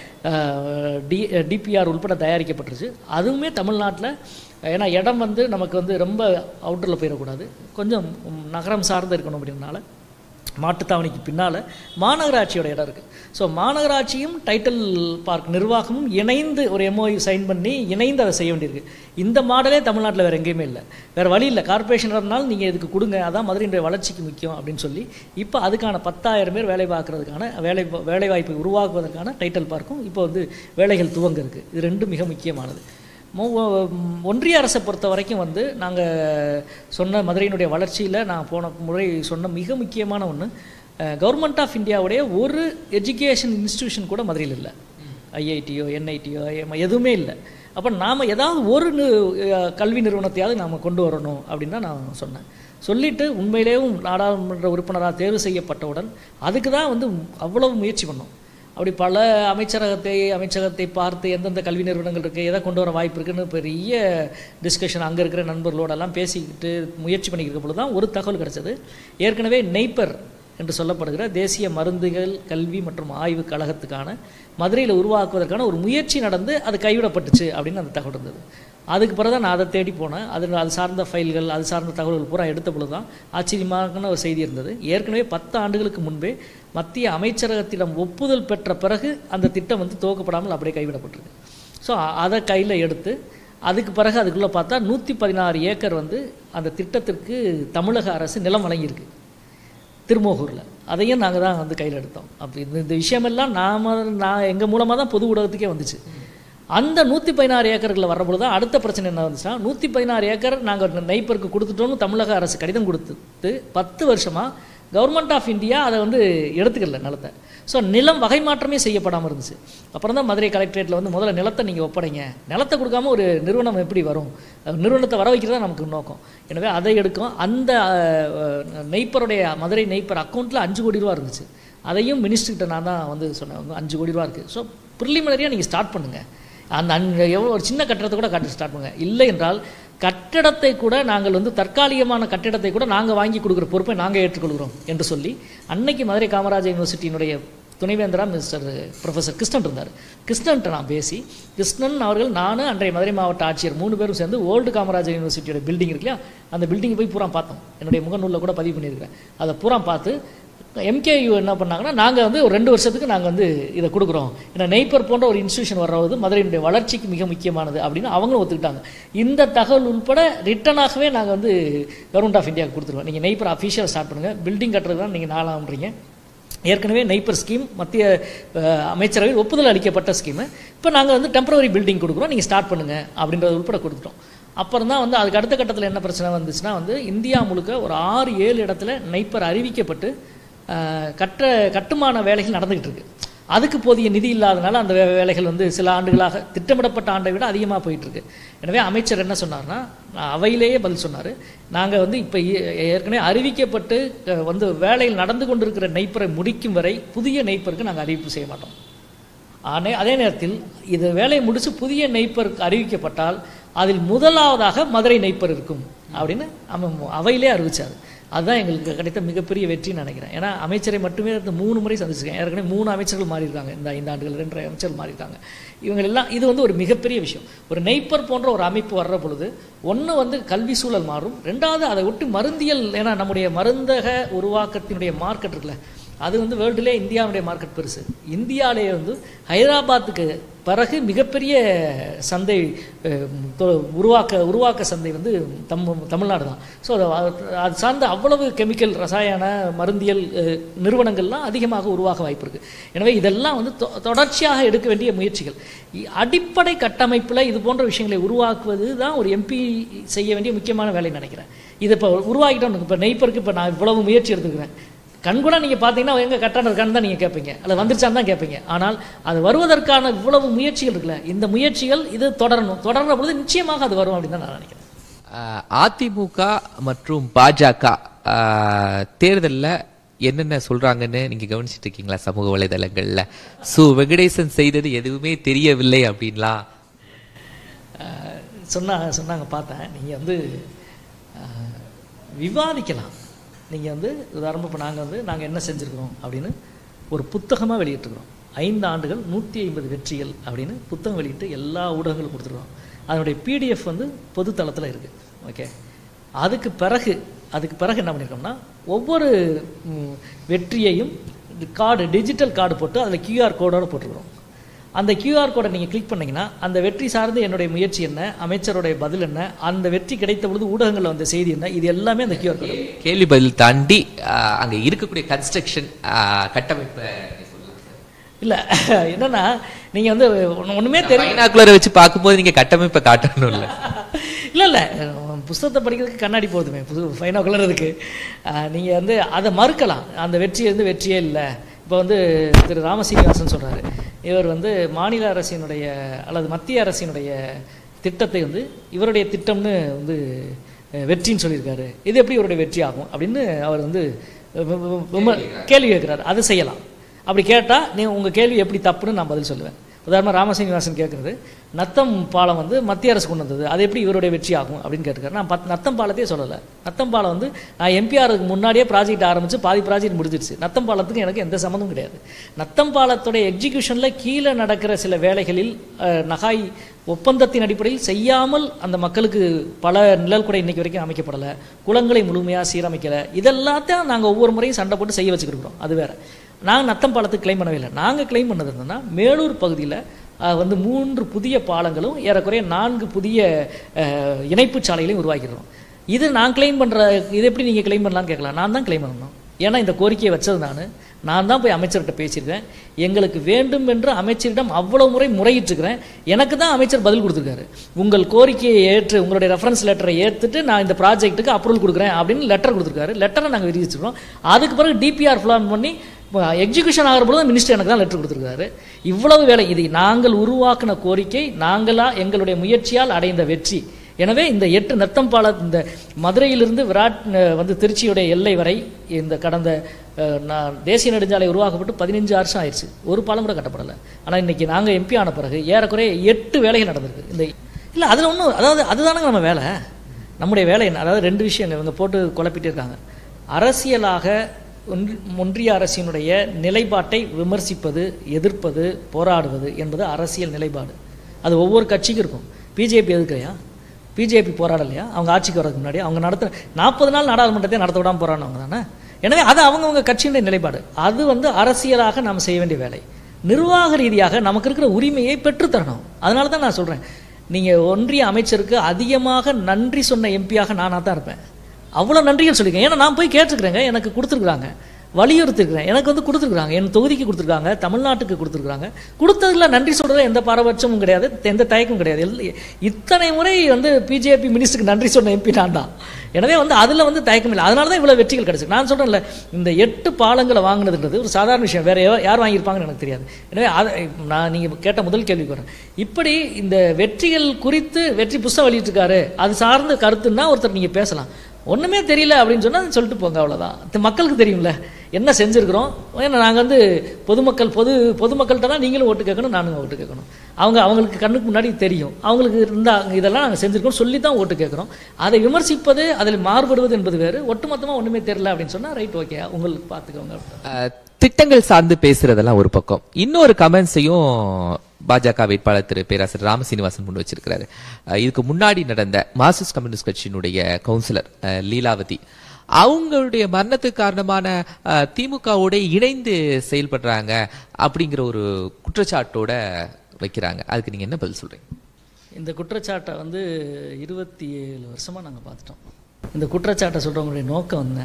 டி டிபிஆர் உள்பட தயாரிக்கப்பட்டுருச்சு அதுவுமே தமிழ்நாட்டில் ஏன்னா இடம் வந்து நமக்கு வந்து ரொம்ப அவுட்டரில் போயிடக்கூடாது கொஞ்சம் உம், நகரம் சார்ந்து இருக்கணும் அப்படின்றனால மாட்டுத்தாவணிக்கு பின்னால் மாநகராட்சியோட இடம் இருக்குது ஸோ மாநகராட்சியும் டைட்டில் பார்க் நிர்வாகமும் இணைந்து ஒரு எம்ஓயு சைன் பண்ணி இணைந்து அதை செய்ய வேண்டியிருக்கு இந்த மாடலே தமிழ்நாட்டில் வேறு எங்கேயுமே இல்லை வேறு வழி இல்லை கார்பரேஷன் இருந்தாலும் நீங்கள் இதுக்கு கொடுங்க அதான் மதுரையினுடைய வளர்ச்சிக்கு முக்கியம் அப்படின்னு சொல்லி இப்போ அதுக்கான பத்தாயிரம் பேர் வேலை பார்க்கறதுக்கான வேலை வேலைவாய்ப்பை உருவாக்குவதற்கான டைட்டில் பார்க்கும் இப்போ வந்து வேலைகள் துவங்க இருக்குது இது ரெண்டும் மிக முக்கியமானது மொ- ஒன்றிய அரசை பொறுத்த வரைக்கும் வந்து நாங்கள் சொன்ன மதுரையினுடைய வளர்ச்சியில் நான் போன முறை சொன்ன மிக முக்கியமான ஒன்று கவர்மெண்ட் ஆஃப் இந்தியாவுடைய ஒரு எஜுகேஷன் இன்ஸ்டிடியூஷன் கூட மதுரையில் இல்லை ஐஐடியோ என்ஐடியோ எதுவுமே இல்லை அப்போ நாம் ஏதாவது ஒரு நி- அஹ், கல்வி நிறுவனத்தையாவது நாம் கொண்டு வரணும் அப்படின்னு தான் நான் சொன்னேன் சொல்லிட்டு உண்மையிலேயும் நாடாளுமன்ற உறுப்பினராக தேர்வு செய்யப்பட்டவுடன் அதுக்கு தான் வந்து அவ்வளவு முயற்சி பண்ணோம் அப்படி பல அமைச்சரகத்தை அமைச்சகத்தை பார்த்து எந்தெந்த கல்வி நிறுவனங்கள் இருக்குது எதை கொண்டு வர வாய்ப்பு இருக்குன்னு பெரிய டிஸ்கஷன் அங்கே இருக்கிற நண்பர்களோடெல்லாம் பேசிக்கிட்டு முயற்சி பண்ணிக்கிற பொழுது தான் ஒரு தகவல் கிடைச்சது ஏற்கனவே நெய்ப்பர் என்று சொல்லப்படுகிற தேசிய மருந்துகள் கல்வி மற்றும் ஆய்வு கழகத்துக்கான மதுரையில் உருவாக்குவதற்கான ஒரு முயற்சி நடந்து அது கைவிடப்பட்டுச்சு அப்படின்னு அந்த தகவல் இருந்தது அதுக்கு பிறகு தான் நான் அதை தேடி போனேன் அது அது சார்ந்த ஃபைல்கள் அது சார்ந்த தகவல்கள் பூரா எடுத்த பொழுது தான் ஆச்சரியமான ஒரு செய்தி இருந்தது ஏற்கனவே பத்து ஆண்டுகளுக்கு முன்பே மத்திய அமைச்சரகத்திடம் ஒப்புதல் பெற்ற பிறகு அந்த திட்டம் வந்து துவக்கப்படாமல் அப்படியே கைவிடப்பட்டிருக்கு ஸோ அதை கையில் எடுத்து அதுக்கு பிறகு அதுக்குள்ளே பார்த்தா நூற்றி பதினாறு ஏக்கர் வந்து அந்த திட்டத்திற்கு தமிழக அரசு நிலம் வழங்கியிருக்கு திருமோகூரில் அதையும் நாங்கள் தான் வந்து கையில் எடுத்தோம் அப்போ இந்த இந்த விஷயமெல்லாம் நாம நான் எங்கள் மூலமாக தான் பொது ஊடகத்துக்கே வந்துச்சு அந்த நூற்றி பதினாறு ஏக்கர்களில் வரப்பொழுது தான் அடுத்த பிரச்சனை என்ன வந்துச்சுன்னா நூற்றி பதினாறு ஏக்கர் நாங்கள் நெய்ப்பருக்கு கொடுத்துட்டோம்னு தமிழக அரசு கடிதம் கொடுத்து பத்து வருஷமாக கவர்மெண்ட் ஆஃப் இந்தியா அதை வந்து எடுத்துக்கல நிலத்தை ஸோ நிலம் வகை மாற்றமே செய்யப்படாமல் இருந்துச்சு அப்புறம் தான் மதுரை கலெக்டரேட்டில் வந்து முதல்ல நிலத்தை நீங்கள் ஒப்படைங்க நிலத்தை கொடுக்காம ஒரு நிறுவனம் எப்படி வரும் அஹ் நிறுவனத்தை வர வைக்கிறதா நமக்கு நோக்கம் எனவே அதை எடுக்கும் அந்த அஹ், நெய்ப்பருடைய மதுரை நெய்ப்பர் அக்கௌண்ட்டில் அஞ்சு கோடி ரூபா இருந்துச்சு அதையும் மினிஸ்டர்கிட்ட நான் தான் வந்து சொன்னேன் வந்து அஞ்சு கோடி ரூபா இருக்குது ஸோ ப்ரிலிமினரியாக நீங்கள் ஸ்டார்ட் பண்ணுங்கள் அந்த அங்கே எவ்வளோ ஒரு சின்ன கட்டடத்தை கூட கட்ட ஸ்டார்ட் பண்ணுங்க இல்லை என்றால் கட்டடத்தை கூட நாங்கள் வந்து தற்காலிகமான கட்டிடத்தை கூட நாங்கள் வாங்கி கொடுக்குற பொறுப்பை நாங்கள் ஏற்றுக்கொள்கிறோம் என்று சொல்லி அன்னைக்கு மதுரை காமராஜர் யூனிவர்சிட்டியினுடைய துணைவேந்தரா மிஸ்டர் ப்ரொஃபஸர் கிருஷ்ணன் இருந்தார் கிருஷ்ணன்ட்ட நான் பேசி கிருஷ்ணன் அவர்கள் நானும் அன்றைய மதுரை மாவட்ட ஆட்சியர் மூணு பேரும் சேர்ந்து ஓல்டு காமராஜர் யூனிவர்சிட்டியோட பில்டிங் இருக்கு இல்லையா அந்த பில்டிங் போய் பூரா பார்த்தோம் என்னுடைய முகநூலில் கூட பதிவு பண்ணியிருக்கிறேன் அதை பூரா பார்த்து எம்கேயு என்ன பண்ணாங்கன்னா நாங்கள் வந்து ஒரு ரெண்டு வருஷத்துக்கு நாங்கள் வந்து இதை கொடுக்குறோம் ஏன்னா நெய்ப்பர் போன்ற ஒரு இன்ஸ்டியூஷன் வர்றது மதுரையினுடைய வளர்ச்சிக்கு மிக முக்கியமானது அப்படின்னு அவங்களும் ஒத்துக்கிட்டாங்க இந்த தகவல் உள்பட ரிட்டனாகவே நாங்கள் வந்து கவர்மெண்ட் ஆஃப் இந்தியாவுக்கு கொடுத்துருவோம் நீங்கள் நெய்ப்பர் அஃபிஷியல் ஸ்டார்ட் பண்ணுங்கள் பில்டிங் கட்டுறது தான் நீங்கள் நாலாம்ன்றீங்க ஏற்கனவே நெய்ப்பர் ஸ்கீம் மத்திய அஹ், அமைச்சரவையில் ஒப்புதல் அளிக்கப்பட்ட ஸ்கீமு இப்போ நாங்கள் வந்து டெம்பரவரி பில்டிங் கொடுக்குறோம் நீங்கள் ஸ்டார்ட் பண்ணுங்கள் அப்படின்றது உள்பட கொடுத்துட்டோம் அப்புறம் தான் வந்து அதுக்கு அடுத்த கட்டத்தில் என்ன பிரச்சனை வந்துச்சுன்னா வந்து இந்தியா முழுக்க ஒரு ஆறு ஏழு இடத்துல நெய்ப்பர் அறிவிக்கப்பட்டு அஹ், கட்ட கட்டுமான வேலைகள் நடந்துகிட்டு இருக்கு அதுக்கு போதிய நிதி இல்லாதனால அந்த வே- வேலைகள் வந்து சில ஆண்டுகளாக திட்டமிடப்பட்ட ஆண்டை விட அதிகமாக போயிட்டு இருக்கு எனவே அமைச்சர் என்ன சொன்னார்னா அவையிலேயே பதில் சொன்னார் நாங்கள் வந்து இப்போ ஏற்கனவே அறிவிக்கப்பட்டு அஹ், வந்து வேலையில் நடந்து கொண்டிருக்கிற நெய்ப்பரை முடிக்கும் வரை புதிய நெய்ப்பருக்கு நாங்கள் அறிவிப்பு செய்ய மாட்டோம் ஆனே அதே நேரத்தில் இது வேலையை முடிச்சு புதிய நெய்ப்பருக்கு அறிவிக்கப்பட்டால் அதில் முதலாவதாக மதுரை நெய்ப்பர் இருக்கும் அப்படின்னு அவன் அவையிலே அறிவிச்சார் அதுதான் எங்களுக்கு கிடைத்த மிகப்பெரிய வெற்றின்னு நினைக்கிறேன் ஏன்னா அமைச்சரை மட்டுமே இந்த மூணு முறை சந்திச்சிருக்கேன் ஏற்கனவே மூணு அமைச்சர்கள் மாறியிருக்காங்க இந்த ஐந்து ஆண்டுகள் ரெண்டரை அமைச்சர்கள் மாறியிருக்காங்க இவங்க எல்லாம் இது வந்து ஒரு மிகப்பெரிய விஷயம் ஒரு நெய்ப்பர் போன்ற ஒரு அமைப்பு வர்ற பொழுது ஒன்று வந்து கல்வி சூழல் மாறும் ரெண்டாவது அதை விட்டு மருந்தியல் ஏன்னா நம்முடைய மருந்தக உருவாக்கத்தினுடைய மார்க்கெட் இருக்குல்ல அது வந்து வேர்ல்டுலே இந்தியாவுடைய மார்க்கெட் பெருசு இந்தியாவிலேயே வந்து ஹைதராபாத்துக்கு பிறகு மிகப்பெரிய சந்தை அஹ், தொ- உருவாக்க உருவாக்க சந்தை வந்து தம் தமிழ்நாடு தான் ஸோ அது சார்ந்த அவ்வளவு கெமிக்கல் ரசாயன மருந்தியல் அஹ், நிறுவனங்கள்லாம் அதிகமாக உருவாக வாய்ப்பு இருக்கு எனவே இதெல்லாம் வந்து தொ- தொடர்ச்சியாக எடுக்க வேண்டிய முயற்சிகள் இ- அடிப்படை கட்டமைப்பில் இது போன்ற விஷயங்களை உருவாக்குவது தான் ஒரு எம்பி செய்ய வேண்டிய முக்கியமான வேலைன்னு நினைக்கிறேன் இது இப்போ உருவாக்கிட்டோம் இப்போ நெய்ப்பருக்கு இப்போ நான் இவ்வளவு முயற்சி எடுத்துக்கிறேன் கண்கூட நீங்கள் பார்த்தீங்கன்னா எங்கே கட்டணம் இருக்கான்னு தான் நீங்கள் கேட்பீங்க அல்லது வந்துருச்சான்னு தான் கேட்பீங்க ஆனால் அது வருவதற்கான இவ்வளவு முயற்சிகள் இருக்குல்ல இந்த முயற்சிகள் இது தொடரணும் தொடர்ற பொழுது நிச்சயமாக அது வரும் அப்படின்னு தான் நான் நினைக்கிறேன் ஆஹ் அதிமுக மற்றும் பாஜக தேர்தலில் என்னென்ன சொல்றாங்கன்னு நீங்க கவனிச்சிட்டு இருக்கீங்களா சமூக வலைதளங்கள்ல சு வெங்கடேசன் செய்தது எதுவுமே தெரியவில்லை அப்படின்லாம் அஹ், சொன்னா சொன்னாங்க பார்த்தேன் நீங்கள் வந்து அஹ், விவாதிக்கலாம் நீங்கள் வந்து உதாரணமாக இப்போ நாங்கள் வந்து நாங்கள் என்ன செஞ்சுருக்கிறோம் அப்படின்னு ஒரு புத்தகமாக வெளியிட்டிருக்கிறோம் ஐந்து ஆண்டுகள் நூற்றி ஐம்பது வெற்றிகள் அப்படின்னு புத்தகம் வெளியிட்டு எல்லா ஊடகங்களும் கொடுத்துருக்கோம் அதனுடைய பிடிஎஃப் வந்து பொது தளத்தில் இருக்குது ஓகே அதுக்கு பிறகு அதுக்கு பிறகு என்ன பண்ணியிருக்கோம்னா ஒவ்வொரு ம், வெற்றியையும் கார்டு டிஜிட்டல் கார்டு போட்டு அதில் QR கோடோட போட்டிருக்கிறோம் அந்த கியூஆர் கோடை நீங்கள் கிளிக் பண்ணீங்கன்னா அந்த வெற்றி சார்ந்து என்னுடைய முயற்சி என்ன அமைச்சருடைய பதில் என்ன அந்த வெற்றி கிடைத்த பொழுது ஊடகங்களில் வந்த செய்தி என்ன இது எல்லாமே அந்த கியூஆர் கோடு கேள்வி பதில் தாண்டி ஆஹ் அங்க இருக்கக்கூடிய கன்ஸ்ட்ரக்ஷன் கட்டமைப்பை இல்லை என்னன்னா நீங்கள் வந்து ஒண்ணு- ஒண்ணுமே தெரியும் பைனாக்குலரை வச்சு பார்க்கும்போது நீங்க கட்டமைப்பை காட்டணும் இல்ல இல்லை இல்லை புஸ்தகத்தை படிக்கிறதுக்கு கண்ணாடி போதுமே புது ஃபைனாக கலர் இருக்கு நீங்கள் வந்து அதை மறுக்கலாம் அந்த வெற்றி வந்து வெற்றியே இல்லை இப்போ வந்து திரு ராமசீனிவாசன் சொல்றாரு இவர் வந்து மாநில அரசினுடைய அல்லது மத்திய அரசினுடைய திட்டத்தை வந்து இவருடைய திட்டம்னு வந்து அஹ், வெற்றின்னு சொல்லியிருக்காரு இது எப்படி இவருடைய வெற்றி ஆகும் அப்படின்னு அவர் வந்து விம- விம- விம- கேள்வி கேட்குறாரு அது செய்யலாம் அப்படி கேட்டால் நீ உங்கள் கேள்வி எப்படி தப்புன்னு நான் பதில் சொல்லுவேன் உதாரணமாக ராமசீனிவாசன் கேட்குறது நத்தம் பாலம் வந்து மத்திய அரசு கொண்டு வந்தது அது எப்படி இவருடைய வெற்றி ஆகும் அப்படின்னு கேட்டுக்காரு நான் பத் நத்தம் பாலத்தையே சொல்லலை நத்தம் பாலம் வந்து நான் எம்பிஆருக்கு முன்னாடியே ப்ராஜெக்ட் ஆரம்பித்து பாதி ப்ராஜெக்ட் முடிஞ்சிருச்சு நத்தம் பாலத்துக்கு எனக்கு எந்த சம்மந்தமும் கிடையாது நத்தம் பாலத்துடைய எக்ஸிகியூஷனில் கீழே நடக்கிற சில வேலைகளில் அஹ், நகாய் ஒப்பந்தத்தின் அடிப்படையில் செய்யாமல் அந்த மக்களுக்கு பல நிழல் கூட இன்னைக்கு வரைக்கும் அமைக்கப்படலை குளங்களை முழுமையாக சீரமைக்கலை இதெல்லாத்தையும் நாங்கள் ஒவ்வொரு முறையும் சண்டை போட்டு செய்ய வச்சுக்கிட்டு அது வேற நாங்கள் நத்தம் பாலத்துக்கு கிளைம் பண்ணவே இல்லை நாங்கள் கிளைம் பண்ணது என்னன்னா மேலூர் பகுதியில் வந்து மூன்று புதிய பாலங்களும் ஏறக்குறைய நான்கு புதிய அஹ், இணைப்புச் சாலைகளையும் உருவாக்கிடுறோம் இது நான் கிளைம் பண்ணுற இது எப்படி நீங்கள் கிளைம் பண்ணலாம்னு கேட்கலாம் நான் தான் கிளைம் பண்ணணும் ஏன்னா இந்த கோரிக்கையை வச்சது நான் நான் தான் போய் அமைச்சர்கிட்ட பேசியிருக்கேன் எங்களுக்கு வேண்டும் என்று அமைச்சரிடம் அவ்வளவு முறை முறையிட்டிருக்கிறேன் எனக்கு தான் அமைச்சர் பதில் கொடுத்துருக்காரு உங்கள் கோரிக்கையை ஏற்று உங்களுடைய ரெஃபரன்ஸ் லெட்டரை ஏற்றுட்டு நான் இந்த ப்ராஜெக்ட்டுக்கு அப்ரூவல் கொடுக்குறேன் அப்படின்னு லெட்டர் கொடுத்துருக்காரு லெட்டரை நாங்கள் விரிவிச்சிருக்கோம் அதுக்கு பிறகு டிபிஆர் ஃபிளான் பண்ணி எக்ஸிகியூஷன் ஆகிற பொழுது மினிஸ்டர் எனக்கு தான் லெட்டர் கொடுத்துருக்காரு இவ்வளவு வேலை இது நாங்கள் உருவாக்கின கோரிக்கை நாங்களா எங்களுடைய முயற்சியால் அடைந்த வெற்றி எனவே இந்த எட்டு நத்தம் பால இந்த மதுரையிலிருந்து விராட் அஹ், வந்து திருச்சியுடைய எல்லை வரை இந்த கடந்த அஹ், நான் தேசிய நெடுஞ்சாலை உருவாக்கப்பட்டு பதினஞ்சு வருஷம் ஆயிடுச்சு ஒரு பாலம் கூட கட்டப்படலை ஆனால் இன்னைக்கு நாங்கள் எம்பி ஆன பிறகு ஏறக்குறைய எட்டு வேலைகள் நடந்திருக்கு இந்த இல்லை அதில் ஒன்றும் அதாவது அதுதானங்க நம்ம வேலை நம்முடைய வேலை என்ன அதாவது ரெண்டு விஷயம் இவங்க போட்டு குழப்பிட்டு இருக்காங்க அரசியலாக ஒன்றி ஒன்றிய அரசினுடைய நிலைப்பாட்டை விமர்சிப்பது எதிர்ப்பது போராடுவது என்பது அரசியல் நிலைப்பாடு அது ஒவ்வொரு கட்சிக்கும் இருக்கும் பிஜேபி எதுக்குறையா பிஜேபி போராடலையா அவங்க ஆட்சிக்கு வரதுக்கு முன்னாடி அவங்க நடத்த நாற்பது நாள் நாடாளுமன்றத்தை நடத்த விடாமல் போராடினவங்க தானே எனவே அது அவங்கவுங்க கட்சியினுடைய நிலைப்பாடு அது வந்து அரசியலாக நாம் செய்ய வேண்டிய வேலை நிர்வாக ரீதியாக நமக்கு இருக்கிற உரிமையை பெற்றுத்தரணும் அதனால தான் நான் சொல்கிறேன் நீங்கள் ஒன்றிய அமைச்சருக்கு அதிகமாக நன்றி சொன்ன எம்பியாக நானாக தான் இருப்பேன் அவ்வளோ நன்றிகள் சொல்லியிருக்கேன் ஏன்னா நான் போய் கேட்டிருக்கிறேங்க எனக்கு கொடுத்துருக்குறாங்க வலியுறுத்திருக்கிறேன் எனக்கு வந்து கொடுத்துருக்காங்க என் தொகுதிக்கு கொடுத்துருக்காங்க தமிழ்நாட்டுக்கு கொடுத்துருக்காங்க கொடுத்ததுல நன்றி சொல்றதுல எந்த பாரபட்சமும் கிடையாது எந்த தயக்கமும் கிடையாது எல்- இத்தனை முறை வந்து பிஜேபி மினிஸ்டருக்கு நன்றி சொன்ன எம்பி நான் தான் எனவே வந்து அதில் வந்து தயக்கம் இல்லை அதனால தான் இவ்வளோ வெற்றிகள் கிடைச்சிருக்கு நான் சொல்கிறேன்ல இந்த எட்டு பாலங்களை வாங்கினதுன்றது ஒரு சாதாரண விஷயம் வேற யா- யார் வாங்கியிருப்பாங்கன்னு எனக்கு தெரியாது எனவே அதை நான் நீங்கள் கேட்ட முதல் கேள்விக்கு வரேன் இப்படி இந்த வெற்றிகள் குறித்து வெற்றி புஸ்தகம் வெளியிட்டிருக்காரு அது சார்ந்த கருத்துன்னா ஒருத்தர் நீங்கள் பேசலாம் ஒன்றுமே தெரியல அப்படின்னு சொன்னால் சொல்லிட்டு போங்க அவ்வளோதான் இது மக்களுக்கு தெரியும்ல என்ன செஞ்சுருக்கிறோம் ஏன்னா நாங்கள் வந்து பொதுமக்கள் பொது பொதுமக்கள்கிட்ட தான் நீங்களும் ஓட்டு கேட்கணும் நானும் ஓட்டு கேட்கணும் அவங்க அவங்களுக்கு கண்ணுக்கு முன்னாடி தெரியும் அவங்களுக்கு இருந்தால் இதெல்லாம் நாங்கள் செஞ்சுருக்கோம் சொல்லி தான் ஓட்டு கேட்குறோம் அதை விமர்சிப்பது அதில் மாறுபடுவது என்பது வேறு ஒட்டுமொத்தமாக ஒன்றுமே தெரியல அப்படின்னு சொன்னால் ரைட் ஓகே உங்களுக்கு பார்த்துக்கோங்க அஹ், திட்டங்கள் சார்ந்து பேசுறதெல்லாம் ஒரு பக்கம் இன்னொரு கமெண்ட்ஸையும் பாஜக வேட்பாளர் திரு பேராசிரியர் ராமசீனிவாசன் முன் வச்சிருக்கிறாரு அஹ், இதுக்கு முன்னாடி நடந்த மார்க்சிஸ்ட் கம்யூனிஸ்ட் கட்சியினுடைய கவுன்சிலர் அஹ், லீலாவதி அவங்களுடைய மரணத்துக்கு காரணமான அஹ், திமுகவோட இணைந்து செயல்படுறாங்க அப்படிங்கிற ஒரு குற்றச்சாட்டோட வைக்கிறாங்க அதுக்கு நீங்க என்ன பதில் சொல்றீங்க இந்த குற்றச்சாட்டை வந்து இருபத்தி ஏழு வருஷமாக நாங்கள் பார்த்துட்டோம் இந்த குற்றச்சாட்டை சொல்கிறவங்களுடைய நோக்கம் என்ன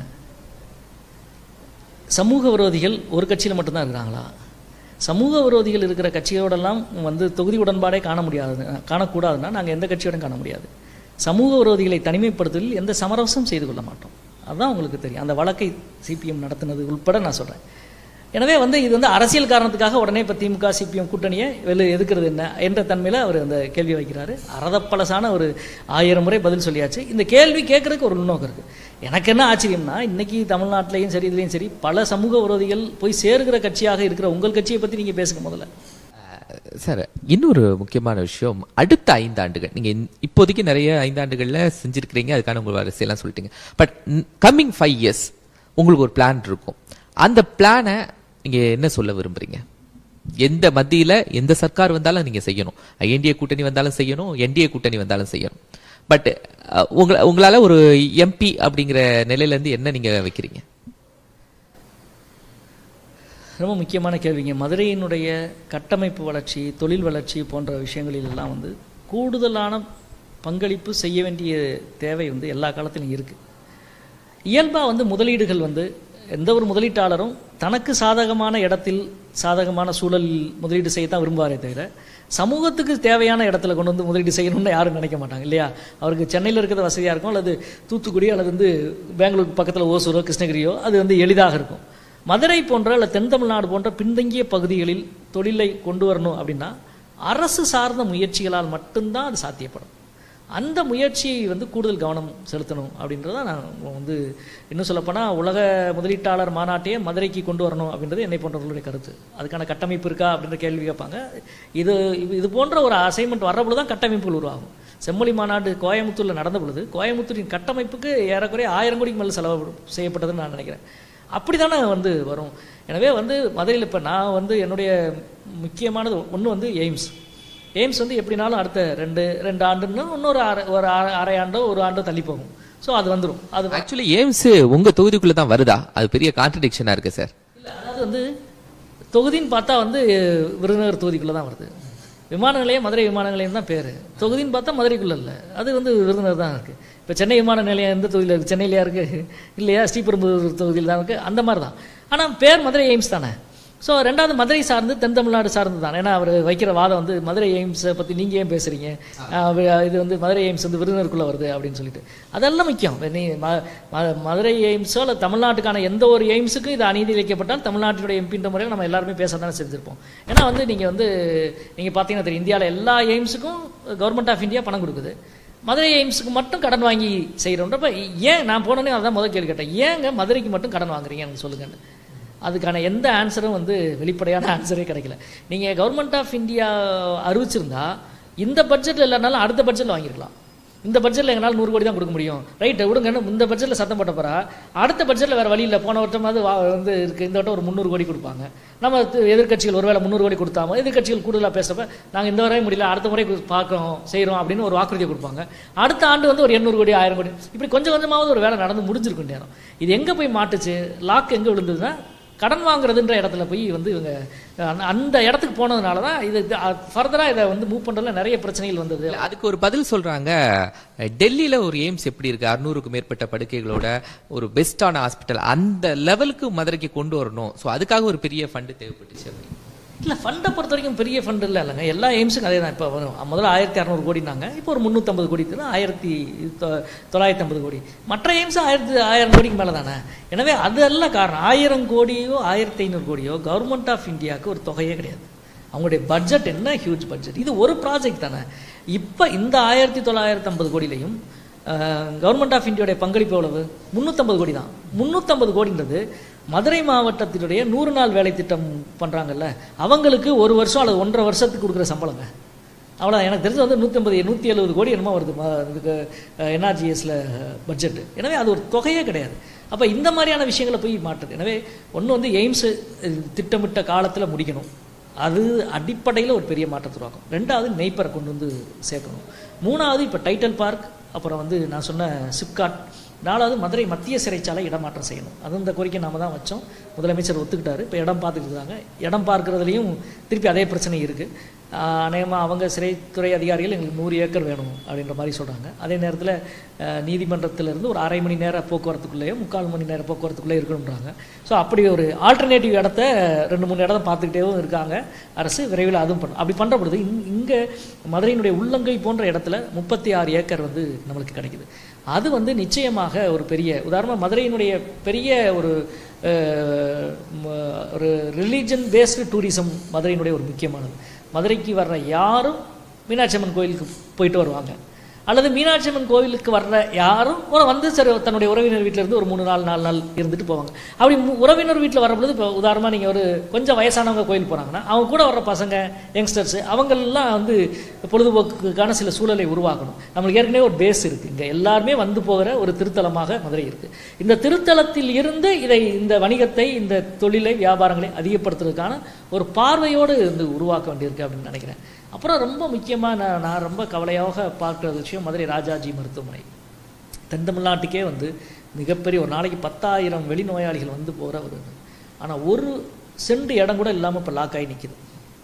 சமூக விரோதிகள் ஒரு கட்சியில் மட்டும்தான் இருக்கிறாங்களா சமூக விரோதிகள் இருக்கிற கட்சியோடெல்லாம் வந்து தொகுதி உடன்பாடே காண முடியாது காணக்கூடாதுன்னா நாங்கள் எந்த கட்சியோடும் காண முடியாது சமூக விரோதிகளை தனிமைப்படுத்துவதில் எந்த சமரசம் செய்து கொள்ள மாட்டோம் அதுதான் உங்களுக்கு தெரியும் அந்த வழக்கை சிபிஎம் நடத்தினது உட்பட நான் சொல்கிறேன் எனவே வந்து இது வந்து அரசியல் காரணத்துக்காக உடனே இப்போ திமுக சிபிஎம் கூட்டணியை வெளியே எதுக்குறது என்ன என்ற தன்மையில் அவர் அந்த கேள்வி வைக்கிறாரு அறதப்பலசான ஒரு ஆயிரம் முறை பதில் சொல்லியாச்சு இந்த கேள்வி கேட்கறதுக்கு ஒரு உள்நோக்கம் இருக்குது எனக்கு என்ன ஆச்சரியம்னா இன்னைக்கு தமிழ்நாட்டிலையும் சரி இதுலேயும் சரி பல சமூக விரோதிகள் போய் சேருகிற கட்சியாக இருக்கிற உங்கள் கட்சியை பற்றி நீங்கள் பேசுங்க முதல்ல அஹ் சார் இன்னொரு முக்கியமான விஷயம் அடுத்த ஐந்தாண்டுகள் நீங்க இந்த- இப்போதைக்கு நிறைய ஐந்தாண்டுகள்ல செஞ்சிருக்கிறீங்க அதுக்கான உங்க வரிசையெல்லாம் சொல்லிட்டீங்க பட் கம்மிங் ஃபைவ் இயர்ஸ் உங்களுக்கு ஒரு பிளான் இருக்கும் அந்த பிளானை நீங்க என்ன சொல்ல விரும்புறீங்க எந்த மத்தியில எந்த சர்க்கார் வந்தாலும் நீங்க செய்யணும் என்டிஏ கூட்டணி வந்தாலும் செய்யணும் என்டிஏ கூட்டணி வந்தாலும் செய்யணும் பட் உங்கள உங்களால ஒரு எம்பி அப்படிங்கிற நிலையில இருந்து என்ன நீங்க வைக்கிறீங்க ரொம்ப முக்கியமான கேள்விங்க மதுரையினுடைய கட்டமைப்பு வளர்ச்சி தொழில் வளர்ச்சி போன்ற விஷயங்களில் எல்லாம் வந்து கூடுதலான பங்களிப்பு செய்ய வேண்டிய தேவை வந்து எல்லா காலத்திலும் இருக்குது இயல்பாக வந்து முதலீடுகள் வந்து எந்த ஒரு முதலீட்டாளரும் தனக்கு சாதகமான இடத்தில் சாதகமான சூழலில் முதலீடு செய்யத்தான் விரும்புவாரே தவிர சமூகத்துக்கு தேவையான இடத்துல கொண்டு வந்து முதலீடு செய்யணும்னு யாரும் நினைக்க மாட்டாங்க இல்லையா அவருக்கு சென்னையில் இருக்கிறது வசதியாக இருக்கும் அல்லது தூத்துக்குடி அல்லது வந்து பெங்களூருக்கு பக்கத்தில் ஓசூரோ கிருஷ்ணகிரியோ அது வந்து எளிதாக இருக்கும் மதுரை போன்ற அல்ல தென் தமிழ்நாடு போன்ற பின்தங்கிய பகுதிகளில் தொழிலை கொண்டு வரணும் அப்படின்னா அரசு சார்ந்த முயற்சிகளால் மட்டும்தான் அது சாத்தியப்படும் அந்த முயற்சியை வந்து கூடுதல் கவனம் செலுத்தணும் அப்படின்றத நான் வந்து இன்னும் சொல்லப்போனால் உலக முதலீட்டாளர் மாநாட்டையே மதுரைக்கு கொண்டு வரணும் அப்படின்றது என்னை போன்றவர்களுடைய கருத்து அதுக்கான கட்டமைப்பு இருக்கா அப்படின்ற கேள்வி கேட்பாங்க இது இது- இது போன்ற ஒரு அசைன்மெண்ட் வர்ற பொழுது தான் கட்டமைப்புகள் உருவாகும் செம்மொழி மாநாடு கோயம்புத்தூரில் நடந்த பொழுது கோயம்புத்தூரின் கட்டமைப்புக்கு ஏறக்குறைய ஆயிரம் கோடிக்கு மேலே செலவு செய்யப்பட்டதுன்னு நான் நினைக்கிறேன் அப்படி தானே வந்து வரும் எனவே வந்து மதுரையில் இப்போ நான் வந்து என்னுடைய முக்கியமானது ஒன்று வந்து எய்ம்ஸ் எய்ம்ஸ் வந்து எப்படினாலும் அடுத்த ரெண்டு ரெண்டு ஆண்டுன்னா இன்னொரு அரை ஒரு அரை- அரை ஆண்டோ ஒரு ஆண்டோ தள்ளி போகும் ஸோ அது வந்துடும் அது ஆக்சுவலி எய்ம்ஸ் உங்க தொகுதிக்குள்ள தான் வருதா அது பெரிய கான்ட்ரடிக்ஷனா இருக்கு சார் இல்ல, அதாவது வந்து தொகுதின்னு பார்த்தா வந்து விருதுநகர் தொகுதிக்குள்ளே தான் வருது விமான நிலையம் மதுரை விமான நிலையம் தான் பேர் தொகுதின்னு பார்த்தா மதுரைக்குள்ள இல்லை அது வந்து விருதுநகர் தான் இருக்குது இப்போ சென்னை விமான நிலையம் எந்த தொகுதியில் இருக்குது சென்னையிலையா இருக்குது இல்லையா ஸ்ரீபெரும்புதூர் தொகுதியில் தான் இருக்குது அந்த மாதிரி தான் ஆனால் பேர் மதுரை எய்ம்ஸ் தானே ஸோ ரெண்டாவது மதுரை சார்ந்து தென் தமிழ்நாடு சார்ந்து தான் ஏன்னா அவர் வைக்கிற வாதம் வந்து மதுரை எய்ம்ஸை பற்றி நீங்கள் ஏன் பேசுகிறீங்க இது வந்து மதுரை எய்ம்ஸ் வந்து விருதுநருக்குள்ளே வருது அப்படின்னு சொல்லிட்டு அதெல்லாம் முக்கியம் நீ ம- ம- மதுரை எய்ம்ஸோ இல்லை தமிழ்நாட்டுக்கான எந்த ஒரு எய்ம்ஸுக்கும் இது அநீதி இழைக்கப்பட்டால் தமிழ்நாட்டினுடைய எம்பின்ற முறையில் நம்ம எல்லாருமே பேச தானே செஞ்சுருப்போம் ஏன்னா வந்து நீங்கள் வந்து நீங்கள் பார்த்தீங்கன்னா தெரியும் இந்தியாவில் எல்லா எய்ம்ஸுக்கும் கவர்மெண்ட் ஆஃப் இந்தியா பணம் கொடுக்குது மதுரை எய்ம்ஸுக்கு மட்டும் கடன் வாங்கி செய்கிறோன்றப்ப ஏன் நான் போனோன்னே அதான் முதல் கேள்வி கேட்டேன் ஏங்க மதுரைக்கு மட்டும் கடன் வாங்குறீங்க எனக்கு சொல்லுங்கன்னு அதுக்கான எந்த ஆன்சரும் வந்து வெளிப்படையான ஆன்சரே கிடைக்கல நீங்கள் கவர்மெண்ட் ஆஃப் இந்தியா அறிவிச்சிருந்தா இந்த பட்ஜெட்டில் இல்லைனாலும் அடுத்த பட்ஜெட்டில் வாங்கிருக்கலாம் இந்த பட்ஜெட்டில் எங்களால் நூறு கோடி தான் கொடுக்க முடியும் ரைட்டு விடுங்கன்னு இந்த பட்ஜெட்டில் சத்தம் போட்ட பிறகு அடுத்த பட்ஜெட்டில் வேறு வழி இல்லை போன வருஷமாவது வா வந்து இருக்குது இந்த வட்டம் ஒரு முந்நூறு கோடி கொடுப்பாங்க நம்ம து- எதிர்க்கட்சிகள் ஒருவேளை முந்நூறு கோடி கொடுத்தாமோ எதிர்க்கட்சிகள் கூடுதலாக பேசுகிறப்ப நாங்கள் இந்த வரையும் முடியல அடுத்த முறை கு- பார்க்குறோம் செய்கிறோம் அப்படின்னு ஒரு வாக்குறுதியை கொடுப்பாங்க அடுத்த ஆண்டு வந்து ஒரு எண்ணூறு கோடி ஆயிரம் கோடி இப்படி கொஞ்சம் கொஞ்சமாவது ஒரு வேலை நடந்து முடிஞ்சிருக்கும் நேரம் இது எங்கே போய் மாட்டுச்சு லாக் எங்கே விழுந்ததுன்னா கடன் வாங்குறதுன்ற இடத்துல போய் வந்து இவங்க அந்த- அந்த இடத்துக்கு போனதுனால தான் இது ஃபர்தராக இதை வந்து மூவ் பண்ணுறதுல நிறைய பிரச்சனைகள் வந்தது இல்ல, அதுக்கு ஒரு பதில் சொல்றாங்க டெல்லியில ஒரு எய்ம்ஸ் எப்படி இருக்கு அறுநூறுக்கும் மேற்பட்ட படுக்கைகளோட ஒரு பெஸ்டான ஹாஸ்பிட்டல் அந்த லெவலுக்கு மதுரைக்கு கொண்டு வரணும் சோ அதுக்காக ஒரு பெரிய ஃபண்டு தேவைப்பட்டுச்சு அப்படின்னு. இல்லை ஃபண்டை பொறுத்த வரைக்கும் பெரிய ஃபண்டு இல்லை இல்லைங்க எல்லா எய்ம்ஸுக்கும் அதே தான் இப்போ முதல்ல ஆயிரத்தி அறநூறு கோடினாங்க இப்போ ஒரு முந்நூற்றம்பது கோடி இருக்குன்னா ஆயிரத்தி தொ- தொள்ளாயிரத்தி ஐம்பது கோடி மற்ற எய்ம்ஸ் ஆயிரத்தி ஆயிரம் கோடிக்கு மேலே தானே எனவே அது எல்லாம் காரணம் ஆயிரம் கோடியோ ஆயிரத்தி ஐநூறு கோடியோ கவர்மெண்ட் ஆஃப் இந்தியாவுக்கு ஒரு தொகையே கிடையாது அவங்களுடைய பட்ஜெட் என்ன ஹியூஜ் பட்ஜெட் இது ஒரு ப்ராஜெக்ட் தானே இப்போ இந்த ஆயிரத்தி தொள்ளாயிரத்தி ஐம்பது கோடியிலையும் கவர்மெண்ட் ஆஃப் இந்தியாவுடைய பங்களிப்பு எவ்வளவு முந்நூற்றம்பது கோடி தான் முந்நூற்றம்பது கோடின்றது மதுரை மாவட்டத்தினுடைய நூறு நாள் வேலை திட்டம் பண்ணுறாங்கல்ல அவங்களுக்கு ஒரு வருஷம் அல்லது ஒன்றரை வருஷத்துக்கு கொடுக்குற சம்பளங்க அவ்வளோ எனக்கு தெரிஞ்சு வந்து நூற்றம்பது நூற்றி எழுபது கோடி என்னமோ வருது ம- இதுக்கு என்ஆர்ஜிஎஸில் பட்ஜெட் எனவே அது ஒரு தொகையே கிடையாது அப்போ இந்த மாதிரியான விஷயங்களை போய் மாட்டுது எனவே ஒன்று வந்து எய்ம்ஸ் திட்டமிட்ட காலத்தில் முடிக்கணும் அது அடிப்படையில் ஒரு பெரிய மாற்றத்தை உருவாக்கும் ரெண்டாவது நெய்ப்பரை கொண்டு வந்து சேர்க்கணும் மூணாவது இப்போ டைட்டல் பார்க் அப்புறம் வந்து நான் சொன்ன சிப்காட் நாலாவது மதுரை மத்திய சிறைச்சாலை இடமாற்றம் செய்யணும் அது இந்த கோரிக்கை நாம தான் வச்சோம் முதலமைச்சர் ஒத்துக்கிட்டாரு இப்போ இடம் பார்த்துட்டு இருக்காங்க இடம் பார்க்கறதுலையும் திருப்பி அதே பிரச்சனை இருக்குது அநேகமாக அவங்க சிறைத்துறை அதிகாரிகள் எங்களுக்கு நூறு ஏக்கர் வேணும் அப்படின்ற மாதிரி சொல்கிறாங்க அதே நேரத்தில் நீதிமன்றத்திலிருந்து ஒரு அரை மணி நேர போக்குவரத்துக்குள்ளேயோ முக்கால் மணி நேர போக்குவரத்துக்குள்ளே இருக்கணுன்றாங்க ஸோ அப்படி ஒரு ஆல்டர்னேட்டிவ் இடத்த ரெண்டு மூணு இடத்த பார்த்துக்கிட்டேவும் இருக்காங்க அரசு விரைவில் அதுவும் பண்ணும் அப்படி பண்ணுற பொழுது இங் இங்கே மதுரையினுடைய உள்ளங்கை போன்ற இடத்துல முப்பத்தி ஆறு ஏக்கர் வந்து நம்மளுக்கு கிடைக்குது அது வந்து நிச்சயமாக ஒரு பெரிய உதாரணமாக மதுரையினுடைய பெரிய ஒரு அஹ், ம- ஒரு ரிலீஜன் பேஸ்டு டூரிசம் மதுரையினுடைய ஒரு முக்கியமானது மதுரைக்கு வர்ற யாரும் மீனாட்சி அம்மன் கோயிலுக்கு போயிட்டு வருவாங்க அல்லது மீனாட்சி அம்மன் கோவிலுக்கு வர்ற யாரும் ஒரு வந்து சரி தன்னுடைய உறவினர் வீட்டில் இருந்து ஒரு மூணு நாள் நாலு நாள் இருந்துட்டு போவாங்க அப்படி மு- உறவினர் வீட்டில் வரும்பொழுது இப்போ உதாரணமாக நீங்கள் ஒரு கொஞ்சம் வயசானவங்க கோயில் போகிறாங்கன்னா அவங்க கூட வர்ற பசங்க யங்ஸ்டர்ஸ் அவங்களெல்லாம் வந்து பொழுதுபோக்குக்கான சில சூழலை உருவாக்கணும் நம்மளுக்கு ஏற்கனவே ஒரு பேஸ் இருக்குது இங்கே எல்லாருமே வந்து போகிற ஒரு திருத்தலமாக மதுரை இருக்குது இந்த திருத்தலத்தில் இருந்து இதை இந்த வணிகத்தை இந்த தொழிலை வியாபாரங்களை அதிகப்படுத்துறதுக்கான ஒரு பார்வையோடு வந்து உருவாக்க வேண்டியிருக்கு அப்படின்னு நினைக்கிறேன் அப்புறம் ரொம்ப முக்கியமாக நான் நான் ரொம்ப கவலையாக பார்க்குற விஷயம் மதுரை ராஜாஜி மருத்துவமனை தென் தமிழ்நாட்டுக்கே வந்து மிகப்பெரிய ஒரு நாளைக்கு பத்தாயிரம் வெளிநோயாளிகள் வந்து போகிற ஒரு ஆனால் ஒரு சென்ட் இடம் கூட இல்லாமல் இப்போ லாக் ஆகி நிற்கிது